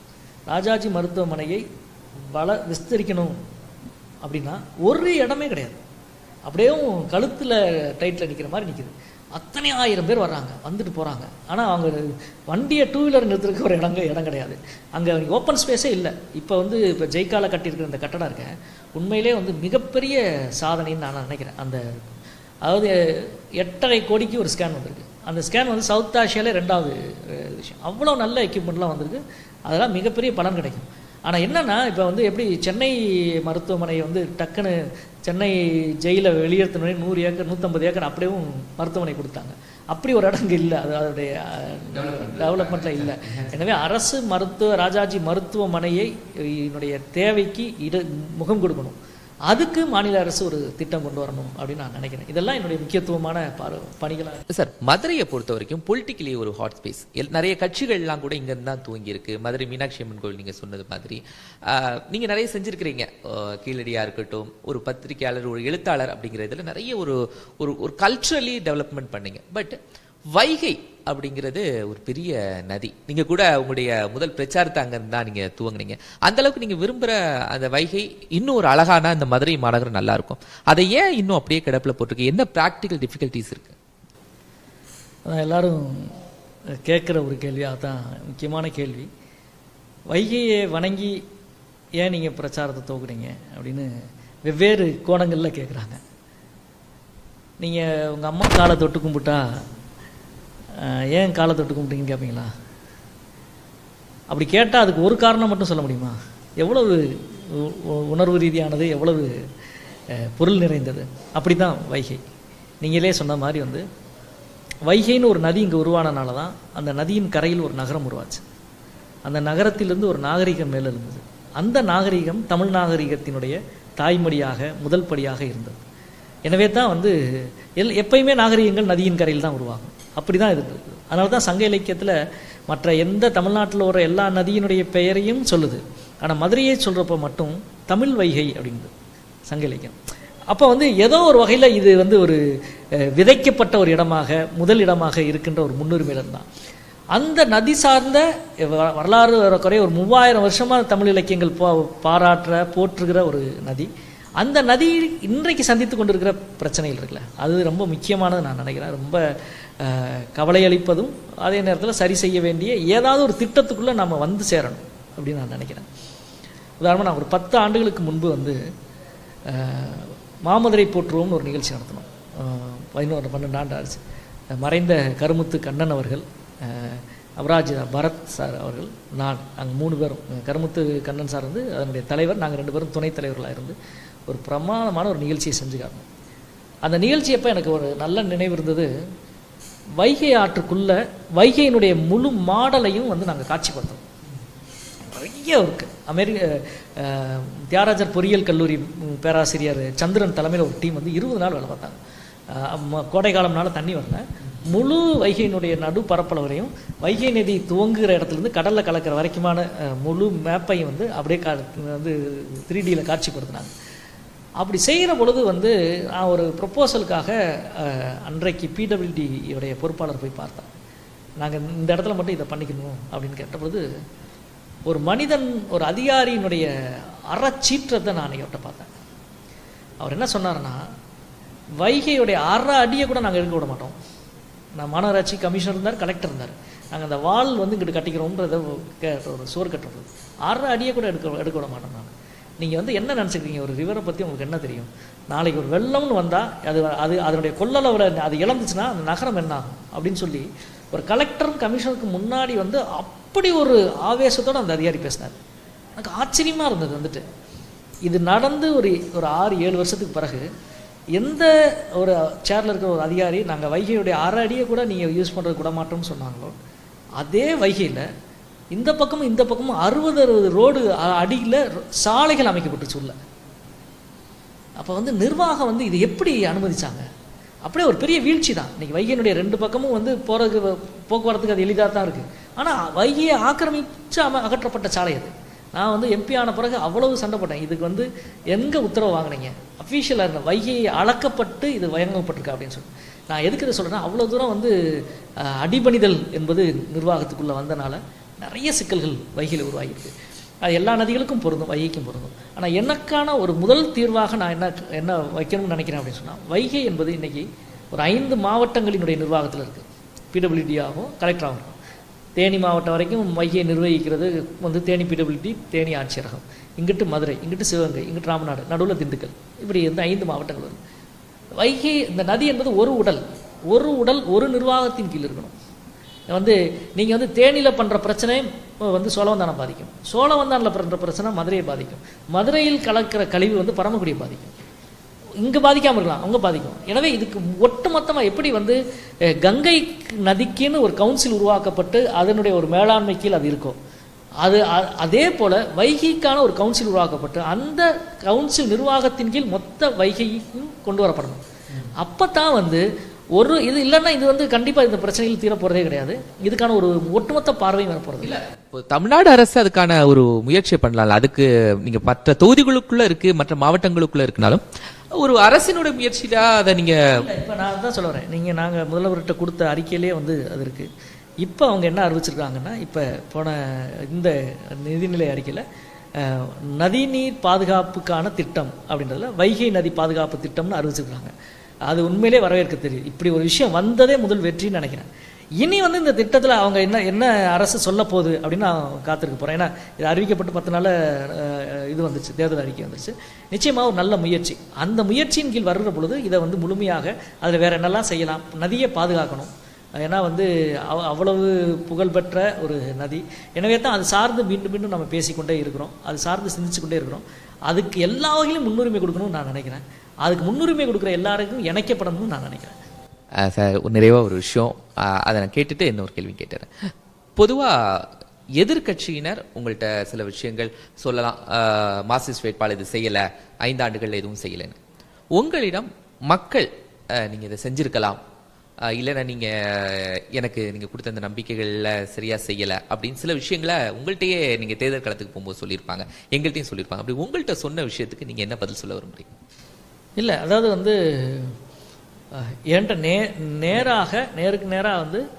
ராஜாஜி மருத்துவமனையை வள விஸ்தரிக்கணும் அப்படின்னா ஒரு இடமே கிடையாது அப்படியே கழுத்தில் டைட்டில் நிற்கிற மாதிரி நிற்கிது அத்தனை ஆயிரம் பேர் வர்றாங்க வந்துட்டு போகிறாங்க ஆனால் அவங்க வண்டியை டூ வீலர் நிறுத்துறதுக்கு ஒரு இடங்க இடம் கிடையாது அங்கே ஓப்பன் ஸ்பேஸே இல்லை இப்போ வந்து இப்போ ஜெய்கால கட்டியிருக்கிற இந்த கட்டடம் இருக்கேன் உண்மையிலே வந்து மிகப்பெரிய சாதனைன்னு நான் நினைக்கிறேன் அந்த அதாவது எட்டரை கோடிக்கு ஒரு ஸ்கேன் வந்திருக்கு அந்த ஸ்கேன் வந்து சவுத் ஆசியாவிலே ரெண்டாவது அஹ், விஷயம் அவ்வளோ நல்ல எக்யூப்மெண்ட்லாம் வந்திருக்கு அதெல்லாம் மிகப்பெரிய பலன் கிடைக்கும் ஆனால் என்னன்னா இப்போ வந்து எப்படி சென்னை மருத்துவமனை வந்து டக்குன்னு சென்னை ஜெயில வெளியேற்றினே நூறு ஏக்கர் நூற்றம்பது ஏக்கர் அப்படியும் மருத்துவமனை கொடுத்தாங்க அப்படி ஒரு இடம் இங்கே இல்லை அது அதோடைய டெவலப்மெண்ட்டில் இல்லை எனவே அரசு மருத்துவ ராஜாஜி மருத்துவமனையை என்னுடைய தேவைக்கு இட முகம் கொடுக்கணும் அதுக்கு மாநில அரசு ஒரு திட்டம் கொண்டு வரணும் அப்படின்னு நான் நினைக்கிறேன் இதெல்லாம் என்னுடைய முக்கியத்துவமான பாரு பணிகளாக சார் மதுரையை பொறுத்த வரைக்கும் பொலிட்டிக்கலி ஒரு ஹாட் ஸ்பேஸ் நிறைய கட்சிகள்லாம் கூட இங்க தான் தூங்கி இருக்கு மதுரை மீனாட்சி அம்மன் கோவில் நீங்க சொன்னது மாதிரி ஆஹ், நீங்க நிறைய செஞ்சிருக்கிறீங்க ஆஹ், கீழடியா இருக்கட்டும் ஒரு பத்திரிகையாளர் ஒரு எழுத்தாளர் அப்படிங்கிற இதுல நிறைய ஒரு ஒரு ஒரு கல்ச்சுரலி டெவலப்மெண்ட் பண்ணீங்க பட் வைகை அப்படிங்கிறது ஒரு பெரிய நதி நீங்க கூட உங்களுடைய முதல் பிரச்சாரத்தை அங்க தான் நீங்க துவங்குனீங்க அந்த அளவுக்கு நீங்க விரும்புற அந்த வைகை இன்னும் ஒரு அழகான அந்த மதுரை மாநகரம் நல்லா இருக்கும் அதை ஏன் இன்னும் அப்படியே கிடப்பில் போட்டிருக்கு என்ன ப்ராக்டிக்கல் டிஃபிகல்ட்டிஸ் இருக்கு அதான் எல்லாரும் கேட்குற ஒரு கேள்வியாக தான் முக்கியமான கேள்வி வைகையை வணங்கி ஏன் நீங்கள் பிரச்சாரத்தை துவக்குறீங்க அப்படின்னு வெவ்வேறு கோணங்களில் கேட்குறாங்க நீங்கள் உங்கள் அம்மா காலை தொட்டு கும்பிட்டா அஹ், ஏன் காலை தொட்டு கும்பிட்டீங்கன்னு கேட்பீங்களா அப்படி கேட்டால் அதுக்கு ஒரு காரணம் மட்டும் சொல்ல முடியுமா எவ்வளவு உ- உ- உணர்வு ரீதியானது எவ்வளவு அஹ், பொருள் நிறைந்தது அப்படி தான் வைகை நீங்களே சொன்ன மாதிரி வந்து வைகைன்னு ஒரு நதி இங்கே உருவானனால தான் அந்த நதியின் கரையில் ஒரு நகரம் உருவாச்சு அந்த நகரத்திலிருந்து ஒரு நாகரிகம் மேலே இருந்தது அந்த நாகரிகம் தமிழ் நாகரிகத்தினுடைய தாய்மொழியாக முதல் படியாக இருந்தது எனவே தான் வந்து எல் எப்பயுமே நாகரிகங்கள் நதியின் கரையில் தான் உருவாகும் அப்படி தான் இருந்தது அதனால தான் சங்க இலக்கியத்தில் மற்ற எந்த தமிழ்நாட்டில் வர எல்லா நதியினுடைய பெயரையும் சொல்லுது ஆனால் மதுரையை சொல்கிறப்ப மட்டும் தமிழ் வைகை அப்படிங்குது சங்க இலக்கியம் அப்போ வந்து ஏதோ ஒரு வகையில் இது வந்து ஒரு அஹ், விதைக்கப்பட்ட ஒரு இடமாக முதல் இடமாக இருக்கின்ற ஒரு முன்னுரிமையிடம் தான் அந்த நதி சார்ந்த வ- வரலாறு குறைய ஒரு மூவாயிரம் வருஷமாக தமிழ் இலக்கியங்கள் பா பாராட்டுற போற்றுகிற ஒரு நதி அந்த நதி இன்றைக்கு சந்தித்து கொண்டிருக்கிற பிரச்சனைகள் இருக்குல்ல அது ரொம்ப முக்கியமானது நான் நினைக்கிறேன் ரொம்ப அஹ், கவலை அளிப்பதும் அதே நேரத்தில் சரி செய்ய வேண்டிய ஏதாவது ஒரு திட்டத்துக்குள்ளே நம்ம வந்து சேரணும் அப்படின்னு நான் நினைக்கிறேன் உதாரணமாக நான் ஒரு பத்து ஆண்டுகளுக்கு முன்பு வந்து அஹ், மாமதுரை போற்றுவோம்னு ஒரு நிகழ்ச்சி நடத்தினோம் அஹ், பதினோரு பன்னெண்டு ஆண்டு ஆச்சு மறைந்த கருமுத்து கண்ணன் அவர்கள் அஹ், அபராஜிதா பரத் சார் அவர்கள் நான் நாங்கள் மூணு பேரும் அஹ், கருமுத்து கண்ணன் சார் வந்து அதனுடைய தலைவர் நாங்கள் ரெண்டு பேரும் துணைத் தலைவர்களாக இருந்து ஒரு பிரமாதமான ஒரு நிகழ்ச்சியை செஞ்சு காட்டணும் அந்த நிகழ்ச்சி அப்போ எனக்கு ஒரு நல்ல நினைவு இருந்தது வைகை ஆற்றுக்குள்ள வைகையினுடைய முழு மாடலையும் வந்து நாங்கள் காட்சிப்படுத்தோம் நிறைய இருக்கு அமெரிக்க அஹ், தியாகராஜர் பொறியியல் கல்லூரி ம், பேராசிரியர் சந்திரன் தலைமையில் ஒரு டீம் வந்து இருபது நாள் வேலை பார்த்தாங்க அஹ், ம- கோடை காலம்னால தண்ணி வரல முழு வைகையினுடைய நடு பரப்பளவரையும் வைகை நதி துவங்குகிற இடத்துலேருந்து கடலில் கலக்கிற வரைக்குமான அஹ், முழு மேப்பையும் வந்து அப்படியே கா வந்து த்ரீ டியில் காட்சிப்படுத்தினாங்க அப்படி செய்கிற பொழுது வந்து நான் ஒரு ப்ரொப்போசலுக்காக அன்றைக்கு பிடபிள்யூடி உடைய பொறுப்பாளர் போய் பார்த்தேன் நாங்கள் இந்த இடத்துல மட்டும் இதை பண்ணிக்கணும் அப்படின்னு கேட்ட பொழுது ஒரு மனிதன் ஒரு அதிகாரியினுடைய அறச்சீற்றத்தை நான் அன்னைக்கு அவர்கிட்ட பார்த்தேன் அவர் என்ன சொன்னாருன்னா வைகையுடைய அரை அடியை கூட நாங்கள் எடுக்க விட மாட்டோம் நான் மாநகராட்சி கமிஷனர் இருந்தார் கலெக்டர் இருந்தார் நாங்கள் அந்த வால் வந்து இங்கிட்டு கட்டிக்கிறோன்றத கே- ஒரு சோறு கட்டுறது அரை அடியை கூட எடுக்க எடுக்க விட மாட்டோம் நான் நீங்கள் வந்து என்ன நினச்சிக்கிறீங்க ஒரு ரிவரை பற்றி உங்களுக்கு என்ன தெரியும் நாளைக்கு ஒரு வெள்ளம்னு வந்தால் அது அது அதனுடைய கொள்ளளவில் அது இழந்துச்சுன்னா அந்த நகரம் என்ன ஆகும் அப்படின்னு சொல்லி ஒரு கலெக்டரும் கமிஷனருக்கு முன்னாடி வந்து அப்படி ஒரு ஆவேசத்தோடு அந்த அதிகாரி பேசினார் எனக்கு ஆச்சரியமாக இருந்தது வந்துட்டு இது நடந்து ஒரு ஒரு ஆறு ஏழு வருஷத்துக்கு பிறகு எந்த ஒரு சேரில் இருக்கிற ஒரு அதிகாரி நாங்கள் வைகையுடைய அரை அடியை கூட நீங்கள் யூஸ் பண்ணுறது கூட மாட்டோம்னு சொன்னாங்களோ அதே வைகையில் இந்த பக்கமும் இந்த பக்கமும் அறுபது அறுபது ரோடு அடியில் சாலைகள் அமைக்கப்பட்டுச்சு உள்ள அப்போ வந்து நிர்வாகம் வந்து இது எப்படி அனுமதிச்சாங்க அப்படியே ஒரு பெரிய வீழ்ச்சி தான் இன்னைக்கு வைகையினுடைய ரெண்டு பக்கமும் வந்து போகிறதுக்கு போக்குவரத்துக்கு அது எளிதாக தான் இருக்குது ஆனால் வைகையை ஆக்கிரமிச்சு அம அகற்றப்பட்ட சாலை அது நான் வந்து எம்பி ஆன பிறகு அவ்வளவு சண்டை போட்டேன் இதுக்கு வந்து எங்கே உத்தரவு வாங்கினீங்க அஃபீஷியலாக இருந்த வைகையை அளக்கப்பட்டு இது வழங்கப்பட்டிருக்கா அப்படின்னு சொல்லி நான் எதுக்கு இதை சொல்கிறேன்னா அவ்வளோ தூரம் வந்து அஹ், அடிபணிதல் என்பது நிர்வாகத்துக்குள்ளே வந்தனால நிறைய சிக்கல்கள் வைகையில் உருவாகியிருக்கு அது எல்லா நதிகளுக்கும் பொருந்தும் வைகைக்கும் பொருந்தும் ஆனால் எனக்கான ஒரு முதல் தீர்வாக நான் என்ன என்ன வைக்கணும்னு நினைக்கிறேன் அப்படின்னு சொன்னால் வைகை என்பது இன்னைக்கு ஒரு ஐந்து மாவட்டங்களினுடைய நிர்வாகத்தில் இருக்குது பிடபிள்யூடியாகவும் கலெக்டராகவும் இருக்கும் தேனி மாவட்டம் வரைக்கும் வைகையை நிர்வகிக்கிறது வந்து தேனி பிடபிள்யூடி தேனி ஆட்சியரகம் இங்கிட்டு மதுரை இங்கிட்டு சிவகங்கை இங்கிட்டு ராமநாடு நடுவில் திண்டுக்கல் இப்படி இந்த ஐந்து மாவட்டங்கள் வரும் வைகை இந்த நதி என்பது ஒரு உடல் ஒரு உடல் ஒரு நிர்வாகத்தின் கீழ் இருக்கணும் வந்து நீங்கள் வந்து தேனியில் பண்ணுற பிரச்சனை வந்து சோழவந்தானம் பாதிக்கும் சோழவந்தானில் பண்ணுற பிரச்சனை மதுரையை பாதிக்கும் மதுரையில் கலக்கிற கழிவு வந்து பரமக்குடியை பாதிக்கும் இங்கே பாதிக்காமல் இருக்கலாம் அவங்க பாதிக்கும் எனவே இதுக்கு ஒட்டுமொத்தமாக எப்படி வந்து அஹ், கங்கை நதிக்குன்னு ஒரு கவுன்சில் உருவாக்கப்பட்டு அதனுடைய ஒரு மேலாண்மை கீழ் அது இருக்கும் அது அ- அதே போல வைகைக்கான ஒரு கவுன்சில் உருவாக்கப்பட்டு அந்த கவுன்சில் நிர்வாகத்தின் கீழ் மொத்த வைகையும் கொண்டு வரப்படணும் அப்போ தான் வந்து ஒரு இது இல்லைன்னா இது வந்து கண்டிப்பாக இந்த பிரச்சனைகள் தீர போகிறதே கிடையாது இதுக்கான ஒரு ஒட்டுமொத்த பார்வையும் வர போகிறது இல்லை இப்போ தமிழ்நாடு அரசு அதுக்கான ஒரு முயற்சியை பண்ணலாம் அதுக்கு நீங்க மற்ற தொகுதிகளுக்குள்ள இருக்கு மற்ற மாவட்டங்களுக்குள்ள இருக்குனாலும் ஒரு அரசினுடைய முயற்சியில அதை நீங்க இப்போ நான் தான் சொல்ல வரேன் நீங்கள் நாங்கள் முதல்வர்கிட்ட கொடுத்த அறிக்கையிலே வந்து அது இருக்குது இப்போ அவங்க என்ன அறிவிச்சிருக்காங்கன்னா இப்போ போன இந்த நிதிநிலை அறிக்கையில் அஹ், நதிநீர் பாதுகாப்புக்கான திட்டம் அப்படின்றதுல வைகை நதி பாதுகாப்பு திட்டம்னு அறிவிச்சிருக்காங்க அது உண்மையிலே வரவேற்க தெரியுது இப்படி ஒரு விஷயம் வந்ததே முதல் வெற்றின்னு நினைக்கிறேன் இனி வந்து இந்த திட்டத்தில் அவங்க என்ன என்ன அரசு சொல்ல போகுது அப்படின்னு நான் காத்திருக்க போகிறேன் ஏன்னா இது அறிவிக்கப்பட்டு பத்து நாள் இது வந்துச்சு தேர்தல் அறிக்கை வந்துச்சு நிச்சயமாக ஒரு நல்ல முயற்சி அந்த முயற்சியின் கீழ் வருகிற பொழுது இதை வந்து முழுமையாக அதில் வேற என்னெல்லாம் செய்யலாம் நதியை பாதுகாக்கணும் ஏன்னா வந்து அவ்- அவ்வளவு புகழ்பெற்ற ஒரு நதி எனவே தான் அது சார்ந்து மீண்டும் மீண்டும் நம்ம பேசிக்கொண்டே இருக்கிறோம் அது சார்ந்து சிந்திச்சு கொண்டே இருக்கிறோம் அதுக்கு எல்லா வகையிலும் முன்னுரிமை கொடுக்கணும்னு நான் நினைக்கிறேன் அதுக்கு முன்னுரிமை கொடுக்குற எல்லாருக்கும் இணைக்கப்படணும்னு நான் நினைக்கிறேன் அஹ், சார் ஒரு நிறைவா ஒரு விஷயம் அஹ், அதை நான் கேட்டுட்டு இன்னொரு கேள்வி கேட்டுறேன் பொதுவா எதிர்க்கட்சியினர் உங்கள்கிட்ட சில விஷயங்கள் சொல்லலாம் அஹ், மார்க்சிஸ்ட் வேட்பாளர் இது செய்யல ஐந்தாண்டுகள் எதுவும் செய்யலைன்னு உங்களிடம் மக்கள் அஹ், நீங்க இதை செஞ்சிருக்கலாம் அஹ், இல்லைன்னா நீங்க எனக்கு நீங்க கொடுத்த அந்த நம்பிக்கைகள்ல சரியா செய்யல அப்படின்னு சில விஷயங்களை உங்கள்கிட்டயே நீங்க தேர்தல் களத்துக்கு போகும்போது சொல்லியிருப்பாங்க எங்கள்கிட்டயும் சொல்லியிருப்பாங்க அப்படி உங்கள்கிட்ட சொன்ன விஷயத்துக்கு நீங்க என்ன பதில் சொல்ல விரும்புறீங்க இல்லை அதாவது வந்து அஹ், என்கிட்ட நே நேராக நேருக்கு நேராக வந்து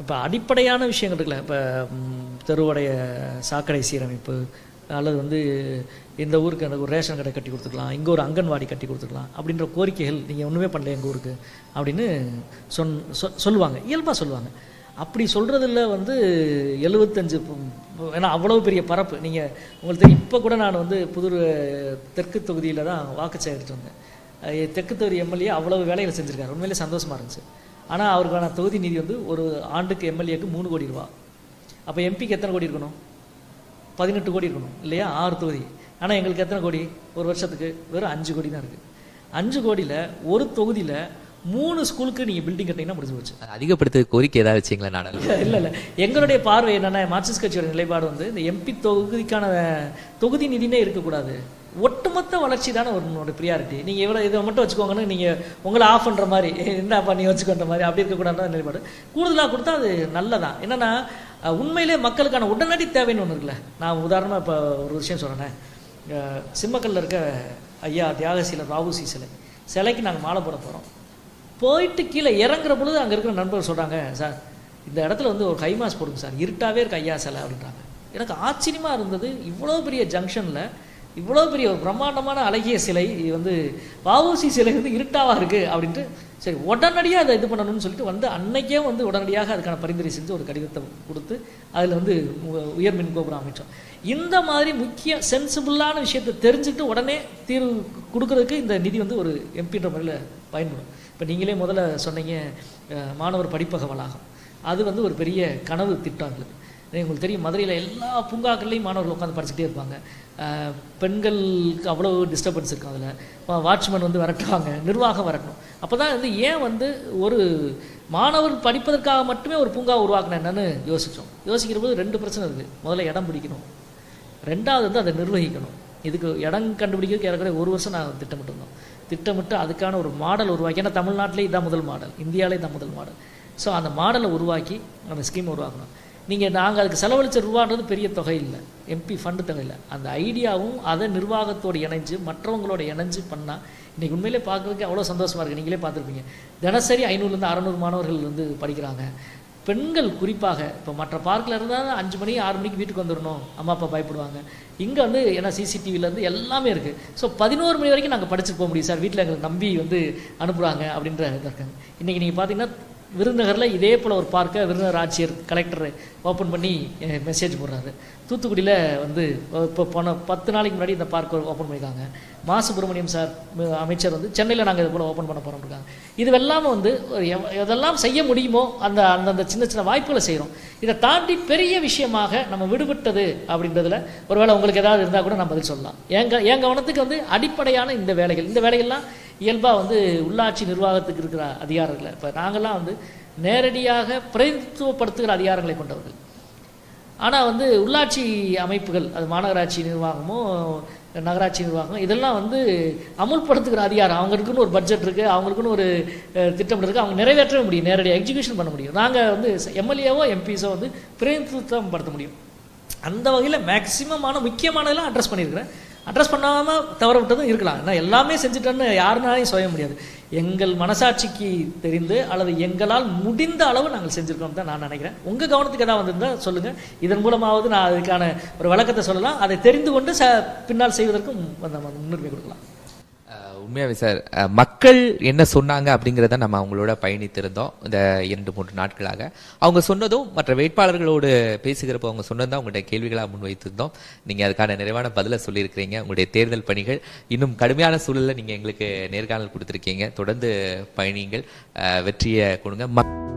இப்போ அடிப்படையான விஷயங்கள் இருக்குல்ல இப்போ தெருவுடைய சாக்கடை சீரமைப்பு அல்லது வந்து இந்த ஊருக்கு எனக்கு ஒரு ரேஷன் கடை கட்டி கொடுத்துக்கலாம் இங்கே ஒரு அங்கன்வாடி கட்டி கொடுத்துக்கலாம் அப்படின்ற கோரிக்கைகள் நீங்கள் ஒன்றுமே பண்ணல எங்கள் ஊருக்கு அப்படின்னு சொன் சொ- சொல்லுவாங்க இயல்பாக சொல்லுவாங்க அப்படி சொல்கிறதுல வந்து எழுபத்தஞ்சு ஏன்னா அவ்வளோ பெரிய பரப்பு நீங்கள் உங்களுக்கு தெரியும் இப்போ கூட நான் வந்து புதூர் தெற்கு தொகுதியில் தான் வாக்கு சேகரித்து வந்தேன் அஹ் தெற்கு தொகுதி எம்எல்ஏ அவ்வளவு வேலைகள் செஞ்சுருக்காரு உண்மையிலே சந்தோஷமாக இருந்துச்சு ஆனால் அவருக்கான தொகுதி நிதி வந்து ஒரு ஆண்டுக்கு எம்எல்ஏக்கு மூணு கோடி ரூபா அப்போ எம்பிக்கு எத்தனை கோடி இருக்கணும் பதினெட்டு கோடி இருக்கணும் இல்லையா ஆறு தொகுதி ஆனால் எங்களுக்கு எத்தனை கோடி ஒரு வருஷத்துக்கு வெறும் அஞ்சு கோடி தான் இருக்குது அஞ்சு கோடியில் ஒரு தொகுதியில் மூணு ஸ்கூலுக்கு நீங்கள் பில்டிங் கட்டிங்கன்னா முடிஞ்சு போச்சு அதிகப்படுத்த கோரிக்கை ஏதாவது வச்சிங்களா நாடாளுமன்ற இல்லை இல்லை எங்களுடைய பார்வை என்னன்னா மார்க்சிஸ்ட் கட்சியோட நிலைப்பாடு வந்து இந்த எம்பி தொகுதிக்கான தொகுதி நிதினே இருக்கக்கூடாது ஒட்டுமொத்த வளர்ச்சி தானே ஒரு ப்ரியாரிட்டி நீங்கள் இவ்வளோ இதை மட்டும் வச்சுக்கோங்கன்னு நீங்கள் உங்களை ஆஃப் பண்ணுற மாதிரி என்னப்பா நீ வச்சுக்கோன்ற மாதிரி அப்படி இருக்கக்கூடாது நிலைப்பாடு கூடுதலாக கொடுத்தா அது நல்லதான் என்னன்னா அஹ், உண்மையிலே மக்களுக்கான உடனடி தேவைன்னு ஒன்று இருக்குல்ல நான் உதாரணமாக இப்போ ஒரு விஷயம் சொல்கிறேன் சிம்மக்கல்ல இருக்க ஐயா தியாகசீலர் ராவுசி சிலை சிலைக்கு நாங்கள் மாலை போட போகிறோம் போயிட்டு கீழே இறங்குற பொழுது அங்கே இருக்கிற நண்பர்கள் சொல்கிறாங்க சார் இந்த இடத்துல வந்து ஒரு கைமாஸ் போடுங்க சார் இருட்டாவே இருக்கு ஐயா சிலை அப்படின்றாங்க எனக்கு ஆச்சரியமாக இருந்தது இவ்வளோ பெரிய ஜங்ஷனில் இவ்வளோ பெரிய ஒரு பிரம்மாண்டமான அழகிய சிலை இது வந்து வஉசி சிலை வந்து இருட்டாவா இருக்குது அப்படின்ட்டு சரி உடனடியாக அதை இது பண்ணணும்னு சொல்லிட்டு வந்து அன்னைக்கே வந்து உடனடியாக அதுக்கான பரிந்துரை செஞ்சு ஒரு கடிதத்தை கொடுத்து அதில் வந்து உ- உயர் மின் கோபுரம் அமைச்சோம் இந்த மாதிரி முக்கிய சென்சிபிளான விஷயத்தை தெரிஞ்சுக்கிட்டு உடனே தீர்வு கொடுக்கறதுக்கு இந்த நிதி வந்து ஒரு எம்பின்ற முறையில் பயன்படும் இப்போ நீங்களே முதல்ல சொன்னீங்க அஹ், மாணவர் படிப்பக வளாகம் அது வந்து ஒரு பெரிய கனவு திட்டம் எங்களுக்கு இது உங்களுக்கு தெரியும் மதுரையில் எல்லா பூங்காக்கள்லையும் மாணவர்கள் உட்காந்து படிச்சுட்டே இருப்பாங்க அஹ், பெண்களுக்கு அவ்வளோ டிஸ்டர்பன்ஸ் இருக்கும் அதில் வாட்ச்மேன் வந்து விரட்டுவாங்க நிர்வாகம் விரட்டணும் அப்போ தான் வந்து ஏன் வந்து ஒரு மாணவர் படிப்பதற்காக மட்டுமே ஒரு பூங்கா உருவாக்கின என்னன்னு யோசித்தோம் யோசிக்கிற போது ரெண்டு பிரச்சனை இருக்குது முதல்ல இடம் பிடிக்கணும் ரெண்டாவது வந்து அதை நிர்வகிக்கணும் இதுக்கு இடம் கண்டுபிடிக்கிறதுக்கு ஏறக்குறைய ஒரு வருஷம் நான் திட்டமிட்டு இருந்தோம் திட்டமிட்டு அதுக்கான ஒரு மாடல் உருவாக்கி ஏன்னா தமிழ்நாட்டிலே இதான் முதல் மாடல் இந்தியாவிலே இதான் முதல் மாடல் ஸோ அந்த மாடலை உருவாக்கி அந்த ஸ்கீம் உருவாக்கணும் நீங்கள் நாங்கள் அதுக்கு செலவழிச்ச ரூபான்றது பெரிய தொகை இல்லை எம்பி ஃபண்டு தொகை இல்லை அந்த ஐடியாவும் அதை நிர்வாகத்தோடு இணைஞ்சு மற்றவங்களோட இணைஞ்சு பண்ணால் இன்றைக்கி உண்மையிலே பார்க்குறதுக்கு அவ்வளோ சந்தோஷமாக இருக்குது நீங்களே பார்த்துருப்பீங்க தினசரி ஐநூறுலேருந்து அறநூறு மாணவர்கள் வந்து படிக்கிறாங்க பெண்கள் குறிப்பாக இப்போ மற்ற பார்க்கில் இருந்தால் அஞ்சு மணி ஆறு மணிக்கு வீட்டுக்கு வந்துடணும் அம்மா அப்பா பயப்படுவாங்க இங்கே வந்து ஏன்னா சிசிடிவிலேருந்து எல்லாமே இருக்குது ஸோ பதினோரு மணி வரைக்கும் நாங்கள் படிச்சுட்டு போக முடியும் சார் வீட்டில் எங்களுக்கு நம்பி வந்து அனுப்புகிறாங்க அப்படின்ற இது இருக்காங்க இன்றைக்கி நீங்கள் பார்த்தீங்கன்னா விருதுநகரில் இதே போல் ஒரு பார்க்கை விருதுநகர் ஆட்சியர் கலெக்டர் ஓப்பன் பண்ணி மெசேஜ் போடுறாரு தூத்துக்குடியில் வந்து இப்போ போன பத்து நாளைக்கு முன்னாடி இந்த பார்க் ஓப்பன் பண்ணியிருக்காங்க மா சுப்பிரமணியம் சார் ம- அமைச்சர் வந்து சென்னையில் நாங்கள் இது போல் ஓப்பன் பண்ண போகிறோம் இருக்காங்க இது எல்லாமே வந்து ஒரு எவ- எதெல்லாம் செய்ய முடியுமோ அந்த அந்தந்த சின்ன சின்ன வாய்ப்புகளை செய்கிறோம் இதை தாண்டி பெரிய விஷயமாக நம்ம விடுபட்டது அப்படின்றதுல ஒருவேளை உங்களுக்கு ஏதாவது இருந்தால் கூட நான் பதில் சொல்லலாம் எங்க என் கவனத்துக்கு வந்து அடிப்படையான இந்த வேலைகள் இந்த வேலைகள்லாம் இயல்பாக வந்து உள்ளாட்சி நிர்வாகத்துக்கு இருக்கிற அதிகாரங்கள் இப்போ நாங்கள்லாம் வந்து நேரடியாக பிரதித்துவப்படுத்துகிற அதிகாரங்களை கொண்டவர்கள் ஆனால் வந்து உள்ளாட்சி அமைப்புகள் அது மாநகராட்சி நிர்வாகமோ நகராட்சி நிர்வாகம் இதெல்லாம் வந்து அமுல்படுத்துகிற அதிகாரம் அவங்களுக்குன்னு ஒரு பட்ஜெட் இருக்குது அவங்களுக்குன்னு ஒரு அஹ், திட்டம் இருக்குது அவங்க நிறைவேற்றவே முடியும் நேரடியாக எக்ஸிக்யூஷன் பண்ண முடியும் நாங்கள் வந்து எம்எல்ஏவோ எம்பிஸோ வந்து பிரதிநிதித்துவம் படுத்த முடியும் அந்த வகையில் மேக்சிமமான முக்கியமானதெல்லாம் அட்ரஸ் பண்ணியிருக்கிறேன் அட்ரஸ் பண்ணாமல் தவற விட்டதும் இருக்கலாம் ஏன்னா எல்லாமே செஞ்சுட்டேன்னு யாருனாலையும் சொல்ல முடியாது எங்கள் மனசாட்சிக்கு தெரிந்து அல்லது எங்களால் முடிந்த அளவு நாங்கள் செஞ்சுருக்கோம் தான் நான் நினைக்கிறேன் உங்கள் கவனத்துக்கு ஏதாவது வந்திருந்தால் சொல்லுங்கள் இதன் மூலமாவது நான் அதுக்கான ஒரு விளக்கத்தை சொல்லலாம் அதை தெரிந்து கொண்டு ச பின்னால் செய்வதற்கும் நம்ம முன்னுரிமை கொடுக்கலாம் அஹ் உண்மையாவே சார் அஹ் மக்கள் என்ன சொன்னாங்க அப்படிங்கிறத நம்ம அவங்களோட பயணித்திருந்தோம் இந்த இரண்டு மூன்று நாட்களாக அவங்க சொன்னதும் மற்ற வேட்பாளர்களோடு பேசுகிறப்போ அவங்க சொன்னதும் அவங்கள்ட்ட கேள்விகளாக முன்வைத்திருந்தோம் நீங்க அதுக்கான நிறைவான பதிலை சொல்லியிருக்கிறீங்க உங்களுடைய தேர்தல் பணிகள் இன்னும் கடுமையான சூழல்ல நீங்க எங்களுக்கு நேர்காணல் கொடுத்திருக்கீங்க தொடர்ந்து பயணியுங்கள் அஹ் வெற்றியை கொடுங்க மக்-